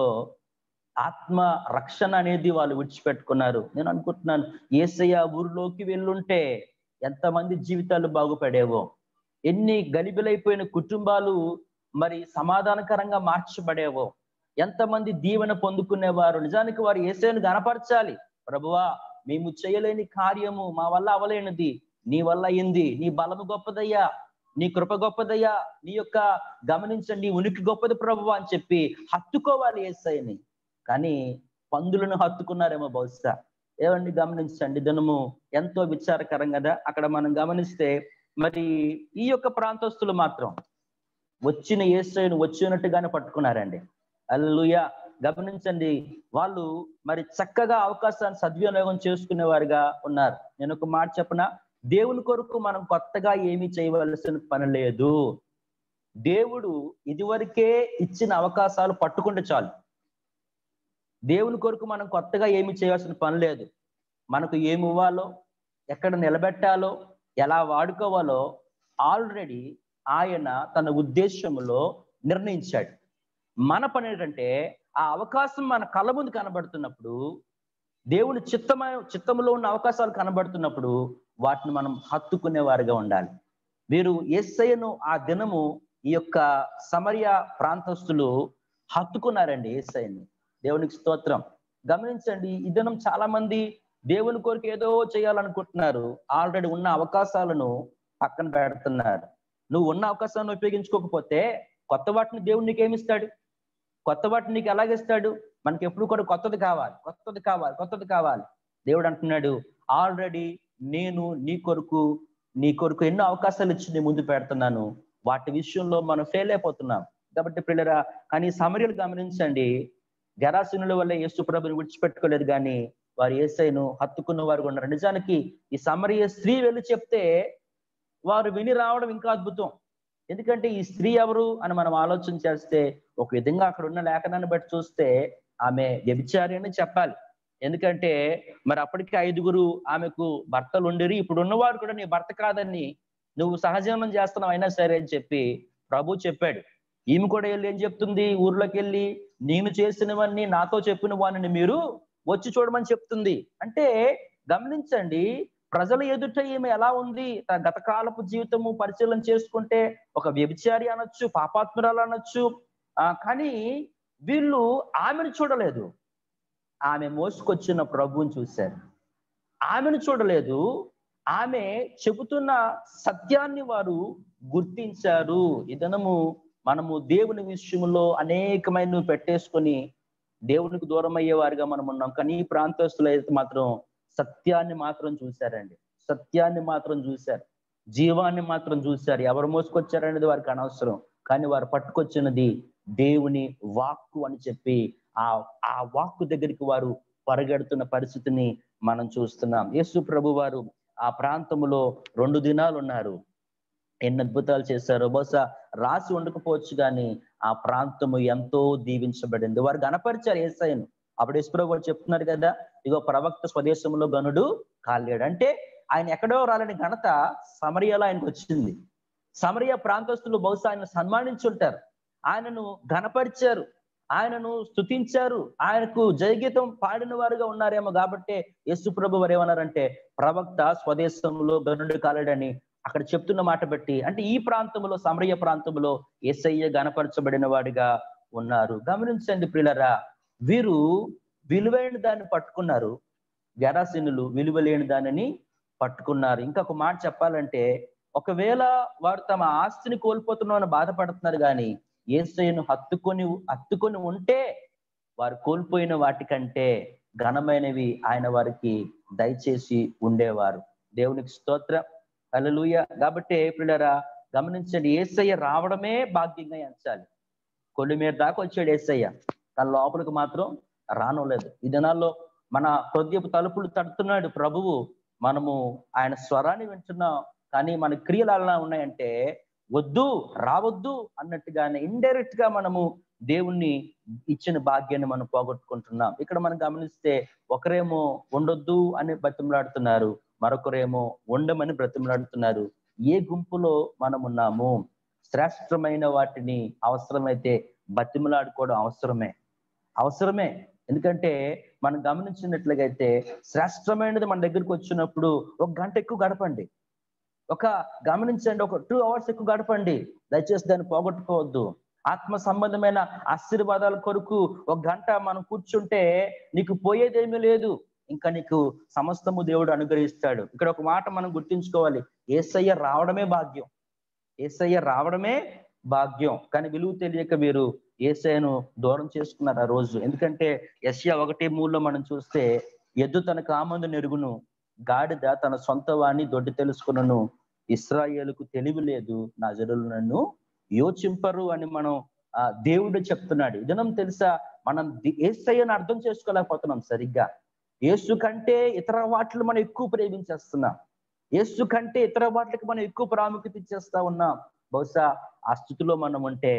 ఆత్మ రక్షణ అనేది వాళ్ళు విడిచిపెట్టుకున్నారు నేను అనుకుంటున్నాను ఏసయ్య ఊరిలోకి వెళ్ళుంటే ఎంతమంది జీవితాలు బాగుపడేవో ఎన్ని గలిబిలైపోయిన కుటుంబాలు మరి సమాధానకరంగా మార్చబడేవో ఎంతమంది దీవెన పొందుకునేవారు నిజానికి వారు ఏసైను గనపరచాలి ప్రభువా మేము చేయలేని కార్యము మా వల్ల అవలేనిది నీ వల్ల అయింది నీ బలము గొప్పదయ్యా నీ కృప గొప్పదయ్యా నీ యొక్క గమనించండి ఉనికి గొప్పది ప్రభు అని చెప్పి హత్తుకోవాలి ఏసైని కానీ పందులను హత్తుకున్నారేమో బహుశా ఏమండి గమనించండి దినము ఎంతో విచారకరం కదా అక్కడ మనం గమనిస్తే మరి ఈ యొక్క ప్రాంతస్తులు మాత్రం వచ్చిన ఏసైను వచ్చినట్టుగానే పట్టుకున్నారండి అల్లుయ గమనించండి వాళ్ళు మరి చక్కగా అవకాశాన్ని సద్వినియోగం చేసుకునే వారిగా ఉన్నారు నేను ఒక మాట చెప్పన దేవుని కొరకు మనం కొత్తగా ఏమీ చేయవలసిన పని లేదు దేవుడు ఇదివరకే ఇచ్చిన అవకాశాలు పట్టుకుంటే చాలు దేవుని కొరకు మనం కొత్తగా ఏమి చేయాల్సిన పని లేదు మనకు ఏమి ఇవ్వాలో ఎక్కడ నిలబెట్టాలో ఎలా వాడుకోవాలో ఆల్రెడీ ఆయన తన ఉద్దేశంలో నిర్ణయించాడు మన పని ఏంటంటే ఆ అవకాశం మన కళ్ళ ముందు కనబడుతున్నప్పుడు దేవుని చిత్తమై చిత్తంలో ఉన్న అవకాశాలు కనబడుతున్నప్పుడు వాటిని మనం హత్తుకునే వారిగా ఉండాలి వీరు ఏసయ్యను ఆ దినము ఈ యొక్క సమర్య ప్రాంతస్తులు హత్తుకున్నారండి ఏసయ్యని దేవునికి స్తోత్రం గమనించండి ఈ దినం చాలా మంది దేవుని కొరకు ఏదో చేయాలనుకుంటున్నారు ఆల్రెడీ ఉన్న అవకాశాలను పక్కన పెడుతున్నారు నువ్వు ఉన్న అవకాశాలను ఉపయోగించుకోకపోతే కొత్త వాటిని దేవుడు నీకేమిస్తాడు కొత్త వాటిని నీకు ఎలాగిస్తాడు మనకి ఎప్పుడు కూడా కొత్తది కావాలి కొత్తది కావాలి కొత్తది కావాలి దేవుడు అంటున్నాడు ఆల్రెడీ నేను నీ కొరకు నీ కొరకు ఎన్నో అవకాశాలు ఇచ్చి నీ ముందు పెడుతున్నాను వాటి విషయంలో మనం ఫెయిల్ అయిపోతున్నాం కాబట్టి పిల్లరా కానీ సమర్యలు గమనించండి గరాసునుల వల్ల యేసు ప్రభుని విడిచిపెట్టుకోలేదు కానీ వారు ఏసైను హత్తుకున్న వారు ఉన్నారు నిజానికి ఈ సమరయ స్త్రీ వెళ్ళి చెప్తే వారు విని రావడం ఇంకా అద్భుతం ఎందుకంటే ఈ స్త్రీ ఎవరు అని మనం ఆలోచన చేస్తే ఒక విధంగా అక్కడ ఉన్న లేఖనాన్ని బట్టి చూస్తే ఆమె వ్యభిచారి అని చెప్పాలి ఎందుకంటే మరి అప్పటికి ఐదుగురు ఆమెకు భర్తలు ఉండిరి ఇప్పుడు ఉన్నవాడు కూడా నీ భర్త కాదని నువ్వు సహజీవనం చేస్తున్నావు అయినా సరే అని చెప్పి ప్రభు చెప్పాడు ఈమె కూడా వెళ్ళి ఏం చెప్తుంది ఊర్లోకి వెళ్ళి నేను చేసినవన్నీ నాతో చెప్పిన వాడిని మీరు వచ్చి చూడమని చెప్తుంది అంటే గమనించండి ప్రజల ఎదుట ఈమె ఎలా ఉంది తన గతకాలపు జీవితము పరిశీలన చేసుకుంటే ఒక వ్యభిచారి అనొచ్చు పాపాత్మురాలు అనొచ్చు ఆ కానీ వీళ్ళు ఆమెను చూడలేదు ఆమె మోసుకొచ్చిన ప్రభువుని చూశారు ఆమెను చూడలేదు ఆమె చెబుతున్న సత్యాన్ని వారు గుర్తించారు ఈ దినము మనము దేవుని విషయంలో అనేకమైన పెట్టేసుకొని దేవునికి దూరం అయ్యే వారిగా మనం ఉన్నాం కానీ ఈ ప్రాంతస్తులు అయితే మాత్రం సత్యాన్ని మాత్రం చూశారండి సత్యాన్ని మాత్రం చూశారు జీవాన్ని మాత్రం చూశారు ఎవరు మోసుకొచ్చారనేది వారికి అనవసరం కానీ వారు పట్టుకొచ్చినది దేవుని వాక్కు అని చెప్పి ఆ ఆ వాక్కు దగ్గరికి వారు పరిగెడుతున్న పరిస్థితిని మనం చూస్తున్నాం యేసు ప్రభు వారు ఆ ప్రాంతంలో రెండు దినాలు ఉన్నారు ఎన్ని అద్భుతాలు చేశారో బహుశా రాసి ఉండకపోవచ్చు కానీ ఆ ప్రాంతము ఎంతో దీవించబడింది వారు గణపరిచారు ఏసైను అప్పుడు యశ్వరావు గారు చెప్తున్నారు కదా ఇగో ప్రవక్త స్వదేశంలో గనుడు కాలేడు అంటే ఆయన ఎక్కడో రాలని ఘనత సమరియాలో ఆయనకు వచ్చింది సమరియ ప్రాంతస్తులు బహుశా ఆయన సన్మానించుంటారు ఆయనను ఘనపరిచారు ఆయనను స్తుతించారు ఆయనకు జయగీతం పాడిన వారుగా ఉన్నారేమో కాబట్టి యేసు ప్రభు వారు ఏమన్నారంటే ప్రవక్త స్వదేశంలో గనుడు కాలేడని అక్కడ చెప్తున్న మాట బట్టి అంటే ఈ ప్రాంతంలో సమరయ్య ప్రాంతంలో ఎస్ఐయ గనపరచబడిన వాడిగా ఉన్నారు గమనించండి ప్రిలరా వీరు విలువైన దాన్ని పట్టుకున్నారు గరాసినులు విలువ లేని దానిని పట్టుకున్నారు ఇంకొక మాట చెప్పాలంటే ఒకవేళ వారు తమ ఆస్తిని కోల్పోతున్నామని బాధపడుతున్నారు కానీ ఏసయ్యను హత్తుకొని హత్తుకొని ఉంటే వారు కోల్పోయిన వాటికంటే ఘనమైనవి ఆయన వారికి దయచేసి ఉండేవారు దేవునికి స్తోత్రం హల్లెలూయా కాబట్టి పిల్లరా గమనించండి ఏసయ్య రావడమే భాగ్యంగా ఎంచాలి కొల్లి మీద దాకా వచ్చాడు ఏసయ్య తన లోపలికి మాత్రం రానలేదు ఈ దినాల్లో మన హృదయపు తలుపులు తడుతున్నాడు ప్రభువు మనము ఆయన స్వరాన్ని వింటున్నాం కానీ మన క్రియలు అలా ఉన్నాయంటే వద్దు రావద్దు అన్నట్టుగానే ఇండైరెక్ట్ గా మనము దేవుణ్ణి ఇచ్చిన భాగ్యాన్ని మనం పోగొట్టుకుంటున్నాం ఇక్కడ మనం గమనిస్తే ఒకరేమో ఉండొద్దు అని బతిమలాడుతున్నారు మరొకరేమో ఉండమని బ్రతిమలాడుతున్నారు ఏ గుంపులో మనం ఉన్నాము శ్రేష్టమైన వాటిని అవసరమైతే బతిమలాడుకోవడం అవసరమే అవసరమే ఎందుకంటే మనం గమనించినట్లుగైతే శ్రేష్టమైనది మన దగ్గరికి వచ్చినప్పుడు ఒక గంట ఎక్కువ గడపండి ఒక గమనించండి ఒక టూ అవర్స్ ఎక్కువ గడపండి దయచేసి దాన్ని పోగొట్టుకోవద్దు ఆత్మ సంబంధమైన ఆశీర్వాదాల కొరకు ఒక గంట మనం కూర్చుంటే నీకు పోయేదేమీ లేదు ఇంకా నీకు సమస్తము దేవుడు అనుగ్రహిస్తాడు ఇక్కడ ఒక మాట మనం గుర్తించుకోవాలి ఏసయ్య రావడమే భాగ్యం ఏసయ్య రావడమే భాగ్యం కానీ విలువ తెలియక మీరు ఏసయ్యను దూరం చేసుకున్నారు ఆ రోజు ఎందుకంటే యశ్యా ఒకటి మూడులో మనం చూస్తే ఎద్దు తన కామందు నెరుగును గాడిద తన సొంత వాణ్ణి దొడ్డి తెలుసుకున్నను ఇస్రాయేలుకు తెలివి లేదు నా జనులు నన్ను యోచింపరు అని మనం ఆ దేవుడు చెప్తున్నాడు ఇదనం తెలుసా మనం ఏసయ్యను అర్థం చేసుకోలేకపోతున్నాం సరిగ్గా యేసు కంటే ఇతర వాటిని మనం ఎక్కువ ప్రేమించేస్తున్నాం యేసు కంటే ఇతర వాటికి మనం ఎక్కువ ప్రాముఖ్యత ఇచ్చేస్తా ఉన్నాం బహుశా ఆ స్థితిలో మనం ఉంటే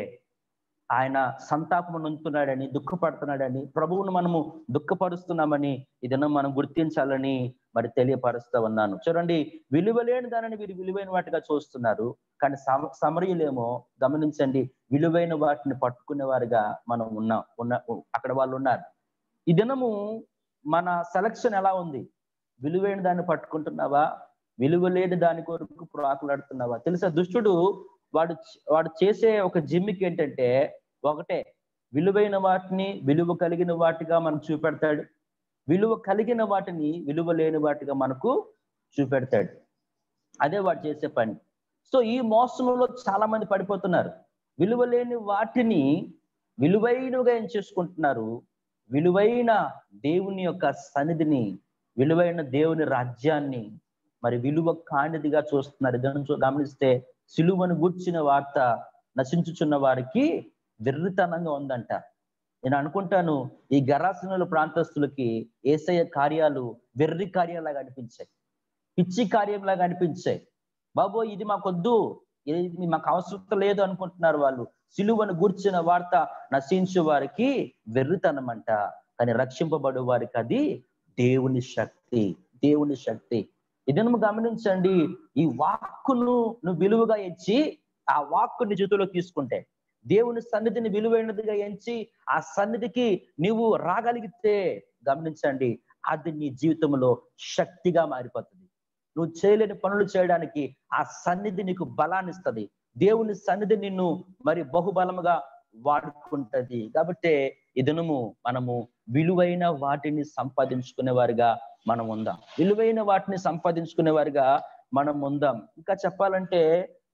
ఆయన సంతాపము నొందుతున్నాడని దుఃఖపడుతున్నాడని ప్రభువును మనము దుఃఖపరుస్తున్నామని ఇదన్నా మనం గుర్తించాలని మరి తెలియపరుస్తా ఉన్నాను చూడండి విలువలేని దానిని వీరు విలువైన వాటిగా చూస్తున్నారు కానీ సమ సమరయులేమో గమనించండి విలువైన వాటిని పట్టుకునే వారిగా మనం ఉన్నాం ఉన్న అక్కడ వాళ్ళు ఉన్నారు ఈ దినము మన సెలక్షన్ ఎలా ఉంది విలువైన దాన్ని పట్టుకుంటున్నావా విలువ లేని దాని కొరకు ప్రాకులాడుతున్నావా తెలుసా దుష్టుడు వాడు వాడు చేసే ఒక జిమ్మికి ఏంటంటే ఒకటే విలువైన వాటిని విలువ కలిగిన వాటిగా మనకు చూపెడతాడు విలువ కలిగిన వాటిని విలువ లేని వాటిగా మనకు చూపెడతాడు అదే వాడు చేసే పని సో ఈ మోసంలో చాలా మంది పడిపోతున్నారు విలువ లేని వాటిని విలువైనగా ఏం చేసుకుంటున్నారు విలువైన దేవుని యొక్క సన్నిధిని విలువైన దేవుని రాజ్యాన్ని మరి విలువ కానిదిగా చూస్తున్నారు ఇదని గమనిస్తే సిలువను గూర్చిన వార్త నశించుచున్న వారికి వెర్రితనంగా ఉందంట నేను అనుకుంటాను ఈ గరాసనల ప్రాంతస్తులకి ఏసయ్య కార్యాలు వెర్రి కార్యాలాగా అనిపించాయి పిచ్చి కార్యంలాగా అనిపించాయి బాబో ఇది మాకొద్దు ఇది మాకు అవసరం లేదు అనుకుంటున్నారు వాళ్ళు సిలువను గూర్చిన వార్త నశించు వారికి వెర్రితనం అంట కానీ రక్షింపబడు వారికి అది దేవుని శక్తి దేవుని శక్తి ఇది నువ్వు గమనించండి ఈ వాక్కును నువ్వు విలువగా ఎంచి ఆ వాక్కుని చేతిలో తీసుకుంటే దేవుని సన్నిధిని విలువైనదిగా ఎంచి ఆ సన్నిధికి నీవు రాగలిగితే గమనించండి అది నీ జీవితంలో శక్తిగా మారిపోతుంది నువ్వు చేయలేని పనులు చేయడానికి ఆ సన్నిధి నీకు బలాన్ని ఇస్తుంది దేవుని సన్నిధి నిన్ను మరి బహుబలముగా వాడుకుంటది కాబట్టి ఇదనము మనము విలువైన వాటిని సంపాదించుకునే వారిగా మనం ఉందాం విలువైన వాటిని సంపాదించుకునే వారిగా మనం ఉందాం ఇంకా చెప్పాలంటే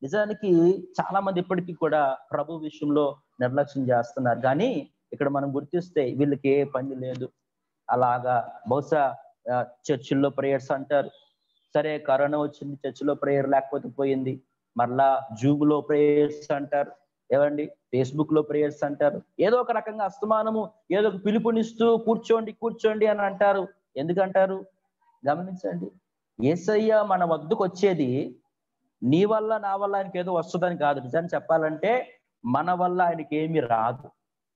నిజానికి చాలా మంది ఇప్పటికీ కూడా ప్రభు విషయంలో నిర్లక్ష్యం చేస్తున్నారు కానీ ఇక్కడ మనం గుర్తిస్తే వీళ్ళకి ఏ పని లేదు అలాగా బహుశా ఆ, చర్చిల్లో ప్రేయర్స్ అంటారు సరే కరోనా వచ్చింది చర్చిలో ప్రేయర్ లేకపోతే పోయింది మరలా జూమ్ లో ప్రేయర్స్ అంటారు ఏమండి ఫేస్బుక్ లో ప్రేయర్స్ అంటారు ఏదో ఒక రకంగా అస్తమానము ఏదో ఒక పిలుపునిస్తూ కూర్చోండి కూర్చోండి అని అంటారు ఎందుకంటారు గమనించండి ఏసయ్య మన వద్దకు వచ్చేది నీ వల్ల నా వల్ల ఆయనకి ఏదో వస్తుందని కాదు నిజాన్ని చెప్పాలంటే మన వల్ల ఆయనకి ఏమి రాదు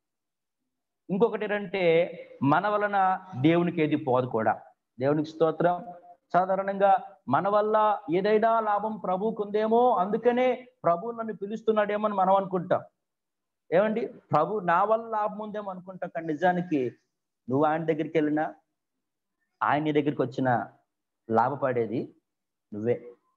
ఇంకొకటి ఏంటంటే మన వలన దేవునికి ఏది పోదు కూడా దేవునికి స్తోత్రం సాధారణంగా మన వల్ల ఏదైనా లాభం ప్రభువుకు ఉందేమో అందుకనే ప్రభు నన్ను పిలుస్తున్నాడేమో అని మనం అనుకుంటాం ఏమండి ప్రభు నా వల్ల లాభం ఉందేమో అనుకుంటాం కానీ నిజానికి నువ్వు ఆయన దగ్గరికి వెళ్ళినా ఆయన నీ దగ్గరికి వచ్చినా లాభపడేది నువ్వే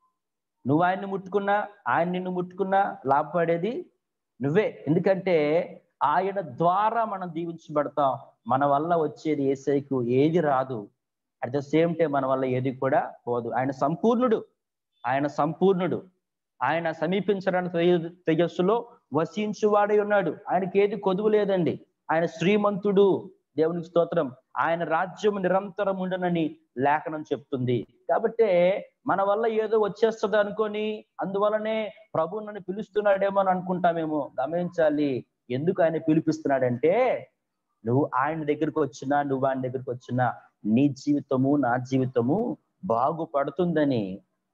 నువ్వు ఆయన్ని ముట్టుకున్నా ఆయన నిన్ను ముట్టుకున్నా లాభపడేది నువ్వే ఎందుకంటే ఆయన ద్వారా మనం దీవించబడతాం మన వల్ల వచ్చేది ఏసైకు ఏది రాదు అట్ ద సేమ్ టైం మన వల్ల ఏది కూడా పోదు ఆయన సంపూర్ణుడు ఆయన సంపూర్ణుడు ఆయన సమీపించడానికి తెయ- తేజస్సులో వసించువాడై ఉన్నాడు ఆయనకి ఏది కొదువు లేదండి ఆయన శ్రీమంతుడు దేవునికి స్తోత్రం ఆయన రాజ్యం నిరంతరం ఉండనని లేఖనం చెప్తుంది కాబట్టి మన వల్ల ఏదో వచ్చేస్తుంది అనుకొని అందువలనే ప్రభు నన్ను పిలుస్తున్నాడేమో అని అనుకుంటామేమో గమనించాలి ఎందుకు ఆయన పిలిపిస్తున్నాడంటే నువ్వు ఆయన దగ్గరికి వచ్చినా నువ్వు ఆయన దగ్గరికి వచ్చినా నీ జీవితము నా జీవితము బాగుపడుతుందని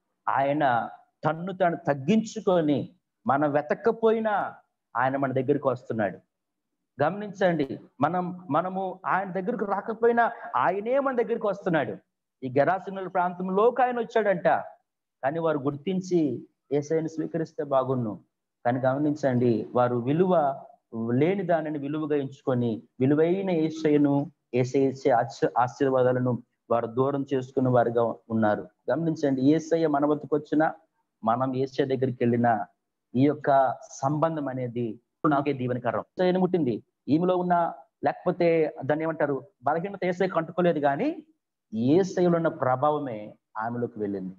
ఆయన తన్ను తను తగ్గించుకొని మనం వెతక్కపోయినా ఆయన మన దగ్గరికి వస్తున్నాడు గమనించండి మనం మనము ఆయన దగ్గరకు రాకపోయినా ఆయనే మన దగ్గరికి వస్తున్నాడు ఈ గెరాసినుల ప్రాంతంలోకి ఆయన వచ్చాడంట కానీ వారు గుర్తించి ఏసైని స్వీకరిస్తే బాగున్ను కానీ గమనించండి వారు విలువ లేని దానిని విలువగా ఎంచుకొని విలువైన ఏసయ్యను ఏసయ్య ఆశ- ఆశీర్వాదాలను వారు దూరం చేసుకున్న వారుగా ఉన్నారు గమనించండి ఏసయ్య మన వద్దకు వచ్చినా మనం ఏసయ్య దగ్గరికి వెళ్ళినా ఈ యొక్క సంబంధం అనేది నాకే దీవెనకరం ఏసయ్యను ముట్టింది ఈమెలో ఉన్న లేకపోతే దాన్ని ఏమంటారు బలహీనత ఏసై కంటుకోలేదు కానీ ఏసయ్యలో ఉన్న ప్రభావమే ఆమెలోకి వెళ్ళింది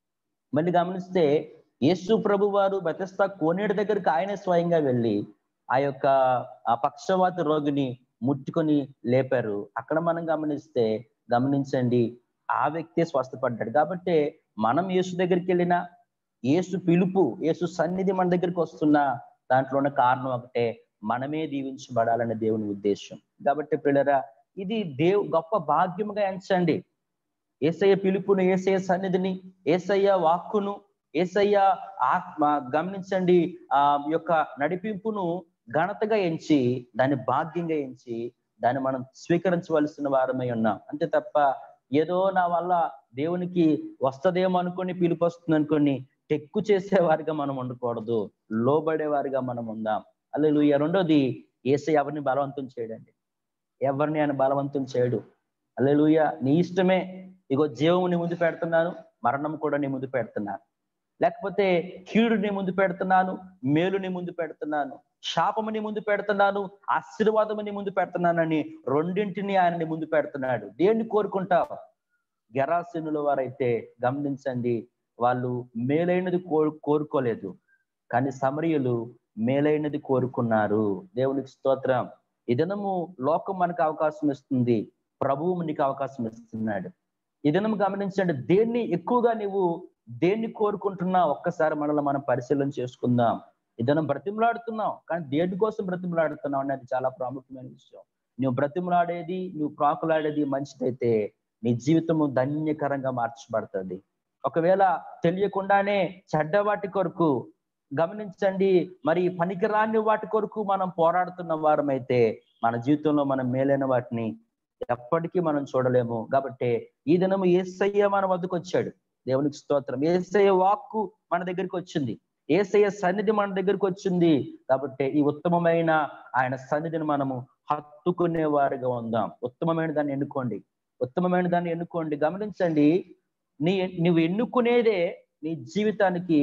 మళ్ళీ గమనిస్తే యేసు ప్రభు వారు బెతస్తా కోనేడు దగ్గరికి ఆయనే స్వయంగా వెళ్ళి ఆ యొక్క ఆ పక్షవాత రోగిని ముట్టుకొని లేపారు అక్కడ మనం గమనిస్తే గమనించండి ఆ వ్యక్తే స్వస్థపడ్డాడు కాబట్టి మనం యేసు దగ్గరికి వెళ్ళినా యేసు పిలుపు యేసు సన్నిధి మన దగ్గరికి వస్తున్నా దాంట్లో ఉన్న కారణం ఒకటే మనమే దీవించబడాలనే దేవుని ఉద్దేశం కాబట్టి పిల్లరా ఇది దేవు గొప్ప భాగ్యముగా ఎంచండి ఏసయ్య పిలుపును ఏసయ్య సన్నిధిని ఏసయ్య వాక్కును ఏసయ్య ఆత్మ గమనించండి ఆ యొక్క నడిపింపును ఘనతగా ఎంచి దాన్ని భాగ్యంగా ఎంచి దాన్ని మనం స్వీకరించవలసిన వారమై ఉన్నాం అంతే తప్ప ఏదో నా వల్ల దేవునికి వస్తదేమో అనుకొని పిలుపు వస్తుంది అనుకొని టెక్కు చేసేవారిగా మనం ఉండకూడదు లోబడేవారిగా మనం ఉందాం అల్లెలు రెండోది ఏసై ఎవరిని బలవంతం చేయడండి ఎవరిని ఆయన బలవంతం చేయడు అల్లెలుయ నీ ఇష్టమే ఇగో జీవము నీ ముందు పెడుతున్నాను మరణం కూడా నీ ముందు పెడుతున్నాను లేకపోతే కీడు నీ ముందు పెడుతున్నాను మేలు నీ ముందు పెడుతున్నాను శాపము నీ ముందు పెడుతున్నాను ఆశీర్వాదము నీ ముందు పెడుతున్నానని రెండింటిని ఆయన నీ ముందు పెడుతున్నాడు దేన్ని కోరుకుంటావు గెరాసీనుల వారైతే గమనించండి వాళ్ళు మేలైనది కోరు కోరుకోలేదు కానీ సమరయులు మేలైనది కోరుకున్నారు దేవునికి స్తోత్రం ఈ దినము లోకం మనకు అవకాశం ఇస్తుంది ప్రభువు నీకు అవకాశం ఇస్తున్నాడు ఈ దినం గమనించండి దేన్ని ఎక్కువగా నువ్వు దేన్ని కోరుకుంటున్నా ఒక్కసారి మనల్ని మనం పరిశీలన చేసుకుందాం ఈ దినం బ్రతిమలాడుతున్నావు కానీ దేని కోసం బ్రతిమలాడుతున్నావు అనేది చాలా ప్రాముఖ్యమైన విషయం నువ్వు బ్రతిమలాడేది నువ్వు ప్రాకులాడేది మంచిదైతే నీ జీవితము ధన్యకరంగా మార్చబడుతుంది ఒకవేళ తెలియకుండానే చెడ్డ వాటి కొరకు గమనించండి మరి పనికిరాని వాటి కొరకు మనం పోరాడుతున్న వారమైతే మన జీవితంలో మనం మేలైన వాటిని ఎప్పటికీ మనం చూడలేము కాబట్టి ఈ దినము ఏసయ్య మన వద్దకు వచ్చాడు దేవునికి స్తోత్రం ఏసయ్య వాక్కు మన దగ్గరికి వచ్చింది ఏసయ్య సన్నిధి మన దగ్గరికి వచ్చింది కాబట్టి ఈ ఉత్తమమైన ఆయన సన్నిధిని మనము హత్తుకునే వారిగా ఉందాం ఉత్తమమైన దాన్ని ఎన్నుకోండి ఉత్తమమైన దాన్ని ఎన్నుకోండి గమనించండి నీ నువ్వు ఎన్నుకునేదే నీ జీవితానికి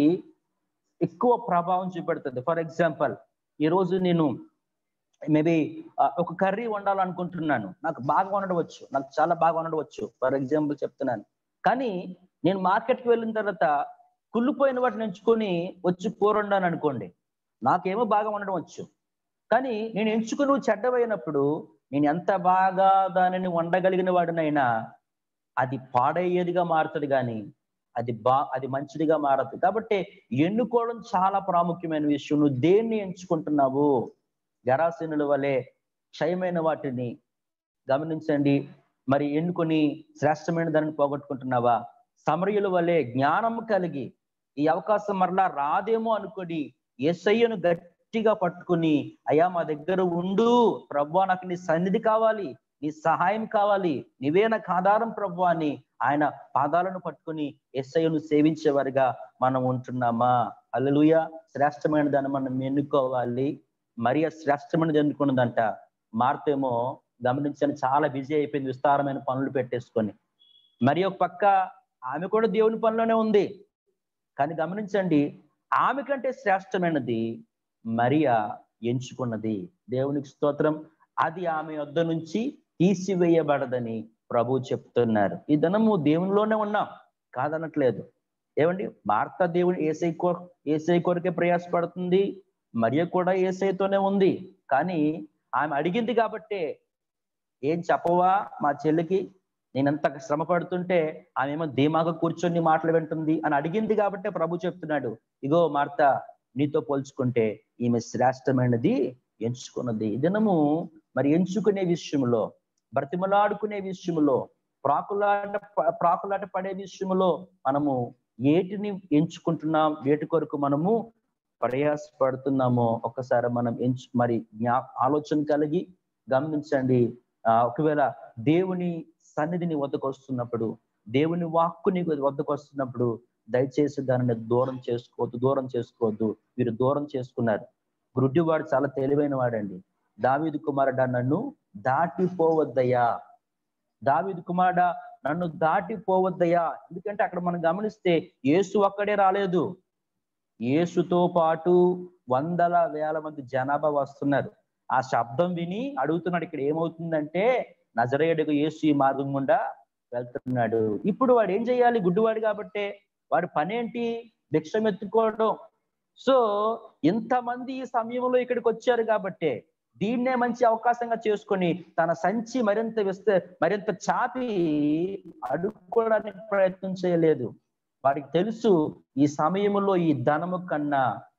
ఎక్కువ ప్రభావం చూపెడుతుంది ఫర్ ఎగ్జాంపుల్ ఈ రోజు నేను మేబీ ఒక కర్రీ వండాలనుకుంటున్నాను నాకు బాగా వండవచ్చు నాకు చాలా బాగా వండవచ్చు ఫర్ ఎగ్జాంపుల్ చెప్తున్నాను కానీ నేను మార్కెట్కి వెళ్ళిన తర్వాత కుళ్ళిపోయిన వాటిని ఎంచుకొని వచ్చి కూర వండాను అనుకోండి నాకేమో బాగా వండడం వచ్చు కానీ నేను ఎంచుకుని నువ్వు చెడ్డవైనప్పుడు నేను ఎంత బాగా దానిని వండగలిగిన వాడినైనా అది పాడయ్యేదిగా మారుతుంది కానీ అది బా అది మంచిదిగా మారదు కాబట్టి ఎన్నుకోవడం చాలా ప్రాముఖ్యమైన విషయం నువ్వు దేన్ని ఎంచుకుంటున్నావు గరాసీనుల వలె క్షయమైన వాటిని గమనించండి మరి ఎన్నుకొని శ్రేష్టమైన దానిని పోగొట్టుకుంటున్నావా సమరయుల వలె జ్ఞానం కలిగి ఈ అవకాశం మరలా రాదేమో అనుకొని ఎస్ఐను గట్టిగా పట్టుకుని అయ్యా మా దగ్గర ఉండు ప్రభు నాకు నీ సన్నిధి కావాలి నీ సహాయం కావాలి నీవే నాకు ఆధారం ప్రభు అని ఆయన పాదాలను పట్టుకుని ఎస్ఐను సేవించేవారుగా మనం ఉంటున్నామా అల్లలుయ శ్రేష్టమైన దాన్ని మనం ఎన్నుకోవాలి మరి శ్రేష్టమైనది ఎన్నుకున్నదంట మార్తేమో గమనించని చాలా బిజీ అయిపోయింది విస్తారమైన పనులు పెట్టేసుకొని మరి ఒక పక్క ఆమె కూడా దేవుని పనిలోనే ఉంది కానీ గమనించండి ఆమె కంటే శ్రేష్టమైనది మరియా ఎంచుకున్నది దేవునికి స్తోత్రం అది ఆమె వద్ద నుంచి తీసివేయబడదని ప్రభు చెప్తున్నారు ఈ దినము దేవునిలోనే ఉన్నాం కాదనట్లేదు ఏమండి మార్త దేవుని ఏసై కో ఏసై కొరకే ప్రయాసపడుతుంది మరియ కూడా ఏసైతోనే ఉంది కానీ ఆమె అడిగింది కాబట్టే ఏం చెప్పవా మా చెల్లికి నేనంత శ్రమ పడుతుంటే ఆమె ఏమో ధీమాగా కూర్చొని మాటలు వింటుంది అని అడిగింది కాబట్టే ప్రభు చెప్తున్నాడు ఇగో మార్త నీతో పోల్చుకుంటే ఈమె శ్రేష్టమైనది ఎంచుకున్నది ఈ దినము మరి ఎంచుకునే విషయంలో బ్రతిమలాడుకునే విషయంలో ప్రాకులాట ప్రాకులాట పడే విషయంలో మనము ఏటిని ఎంచుకుంటున్నాం వేటి కొరకు మనము ప్రయాసపడుతున్నామో ఒకసారి మనం ఎంచు మరి జ్ఞా ఆలోచన కలిగి గమనించండి ఆ ఒకవేళ దేవుని సన్నిధిని వద్దకు వస్తున్నప్పుడు దేవుని వాక్కుని వద్దకు వస్తున్నప్పుడు దయచేసి దానిని దూరం చేసుకోవద్దు దూరం చేసుకోవద్దు మీరు దూరం చేసుకున్నారు గుడ్డివాడు చాలా తెలివైన వాడండి దావీదు కుమారుడ నన్ను దాటిపోవద్దయ్యా దావీదు కుమారుడ నన్ను దాటిపోవద్దయ్యా ఎందుకంటే అక్కడ మనం గమనిస్తే యేసు ఒక్కడే రాలేదు యేసుతో పాటు వందల వేల మంది జనాభా వస్తున్నారు ఆ శబ్దం విని అడుగుతున్నాడు ఇక్కడ ఏమవుతుందంటే నజరేయుడుకు యేసు ఈ మార్గం గుండా వెళ్తున్నాడు ఇప్పుడు వాడు ఏం చేయాలి గుడ్డివాడు కాబట్టే వాడి పనేంటి భిక్షం ఎత్తుకోవడం సో ఇంతమంది ఈ సమయంలో ఇక్కడికి వచ్చారు కాబట్టే దీన్నే మంచి అవకాశంగా చేసుకొని తన సంచి మరింత విస్తే మరింత చాపి అడుక్కోవడానికి ప్రయత్నం చేయలేదు వాడికి తెలుసు ఈ సమయంలో ఈ ధనము కన్నా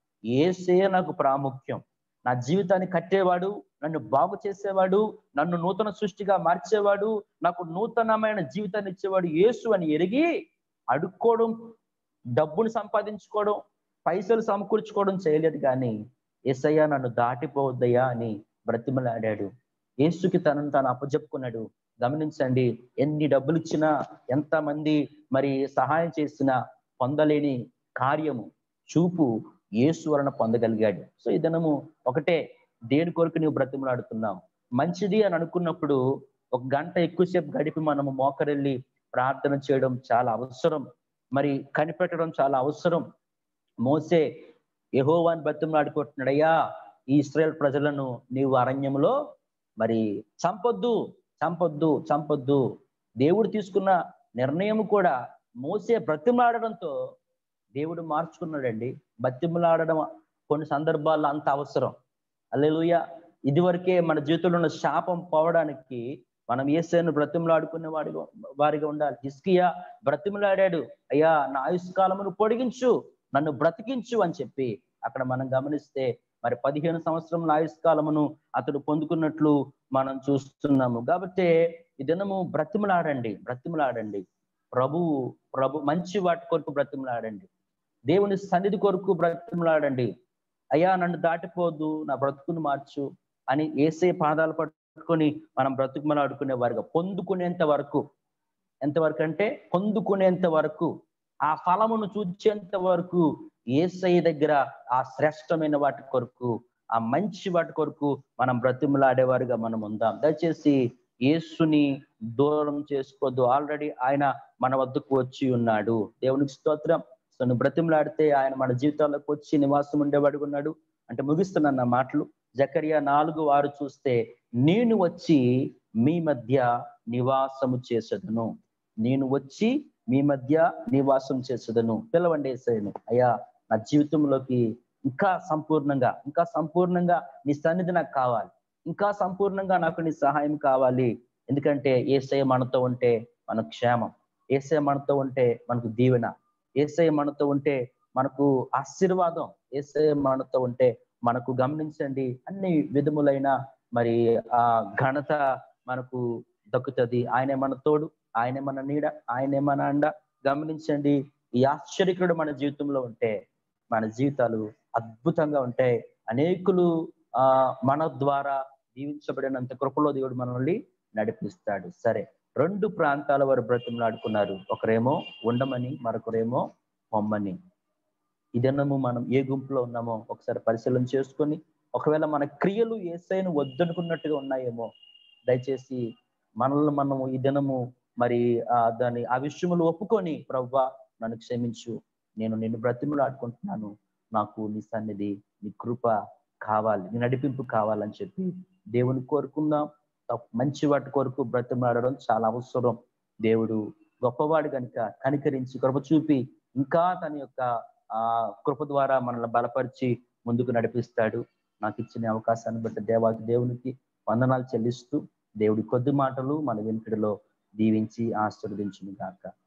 ఏసే నాకు ప్రాముఖ్యం నా జీవితాన్ని కట్టేవాడు నన్ను బాగు చేసేవాడు నన్ను నూతన సృష్టిగా మార్చేవాడు నాకు నూతనమైన జీవితాన్ని ఇచ్చేవాడు యేసు అని ఎరిగి అడుక్కోవడం డబ్బును సంపాదించుకోవడం పైసలు సమకూర్చుకోవడం చేయలేదు కానీ ఏసయ్య నన్ను దాటిపోవద్దయ్యా అని బ్రతిమలాడాడు యేసుకి తనను తాను అప్పచెప్పుకున్నాడు గమనించండి ఎన్ని డబ్బులు ఇచ్చినా ఎంతమంది మరి సహాయం చేసినా పొందలేని కార్యము చూపు యేసు వలన పొందగలిగాడు సో ఈ దినము ఒకటే దేని కొరకు నువ్వు బ్రతిమలాడుతున్నావు మంచిది అని అనుకున్నప్పుడు ఒక గంట ఎక్కువసేపు గడిపి మనము మోకరెళ్ళి ప్రార్థన చేయడం చాలా అవసరం మరి కనిపెట్టడం చాలా అవసరం మోసే యహోవాని బతిమలాడుకుంటున్నాడయ్యా ఈ ఇస్రాయల్ ప్రజలను నీవు అరణ్యంలో మరి చంపొద్దు చంపొద్దు చంపొద్దు దేవుడు తీసుకున్న నిర్ణయం కూడా మోసే బ్రతిమలాడడంతో దేవుడు మార్చుకున్నాడండి బతిమలాడడం కొన్ని సందర్భాల్లో అంత అవసరం అల్లెలుయ ఇదివరకే మన జీవితంలో ఉన్న శాపం పోవడానికి మనం ఏసైను బ్రతిమలాడుకునే వాడిగా వారిగా ఉండాలి హిస్కియా బ్రతిమలాడాడు అయ్యా నా ఆయుష్కాలమును పొడిగించు నన్ను బ్రతికించు అని చెప్పి అక్కడ మనం గమనిస్తే మరి పదిహేను సంవత్సరం ఆయుష్కాలమును అతడు పొందుకున్నట్లు మనం చూస్తున్నాము కాబట్టి ఈ దినము బ్రతిమలాడండి బ్రతిమలాడండి ప్రభువు ప్రభు మంచి వాటి కొరకు బ్రతిమలాడండి దేవుని సన్నిధి కొరకు బ్రతిమలాడండి అయ్యా నన్ను దాటిపోద్దు నా బ్రతుకును మార్చు అని ఏసే పాదాలు పట్టుకొని మనం బ్రతుకుమలాడుకునే వారుగా పొందుకునేంత వరకు ఎంతవరకు అంటే పొందుకునేంత వరకు ఆ ఫలమును చూచేంత వరకు ఏసై దగ్గర ఆ శ్రేష్టమైన వాటి కొరకు ఆ మంచి వాటి కొరకు మనం బ్రతిమలాడేవారుగా మనం ఉందాం దయచేసి యేసుని దూరం చేసుకోవద్దు ఆల్రెడీ ఆయన మన వద్దకు వచ్చి ఉన్నాడు దేవునికి స్తోత్రం సో నువ్వు బ్రతిమలాడితే ఆయన మన జీవితాల్లోకి వచ్చి నివాసం ఉండేవాడు ఉన్నాడు అంటే ముగిస్తున్నాను నా మాటలు జకరియా నాలుగు వారు చూస్తే నేను వచ్చి మీ మధ్య నివాసము చేసేదను నేను వచ్చి మీ మధ్య నివాసం చేసేదను పిలవండి ఏసయ్యను అయ్యా నా జీవితంలోకి ఇంకా సంపూర్ణంగా ఇంకా సంపూర్ణంగా నీ సన్నిధి నాకు కావాలి ఇంకా సంపూర్ణంగా నాకు నీ సహాయం కావాలి ఎందుకంటే ఏసయ్య మనతో ఉంటే మనకు క్షేమం ఏసయ్య మనతో ఉంటే మనకు దీవెన ఏసయ్య మనతో ఉంటే మనకు ఆశీర్వాదం ఏసయ్య మనతో ఉంటే మనకు గమనించండి అన్ని విధములైన మరి ఆ ఘనత మనకు దక్కుతుంది ఆయనే మన తోడు ఆయనే మన నీడ ఆయనే మన అండ గమనించండి ఈ ఆశ్చర్యకుడు మన జీవితంలో ఉంటే మన జీవితాలు అద్భుతంగా ఉంటాయి అనేకులు ఆ మన ద్వారా దీవించబడినంత కృపలో దేవుడు మనల్ని నడిపిస్తాడు సరే రెండు ప్రాంతాల వారు బ్రతిమలాడుకున్నారు ఒకరేమో ఉండమని మరొకరేమో పొమ్మని ఇదన్నము మనం ఏ గుంపులో ఉన్నామో ఒకసారి పరిశీలన చేసుకొని ఒకవేళ మన క్రియలు ఏసైను వద్దనుకున్నట్టుగా ఉన్నాయేమో దయచేసి మనల్ని మనము ఈ దినము మరి ఆ దాని ఆ విషయములు ఒప్పుకొని ప్రవ్వా నన్ను క్షమించు నేను నిన్ను బ్రతిమలాడుకుంటున్నాను నాకు నీ సన్నిధి నీ కృప కావాలి నీ నడిపింపు కావాలని చెప్పి దేవుని కోరుకుందాం మంచి వాటి కొరకు బ్రతిమలాడడం చాలా అవసరం దేవుడు గొప్పవాడు కనుక కనికరించి కృప చూపి ఇంకా తన యొక్క ఆ కృప ద్వారా మనల్ని బలపరిచి ముందుకు నడిపిస్తాడు నాకు ఇచ్చిన అవకాశాన్ని బట్టి దేవాకి దేవునికి వందనాలు చెల్లిస్తూ దేవుడి కొద్ది మాటలు మన వెనుకడిలో దీవించి ఆశీర్వదించును గాక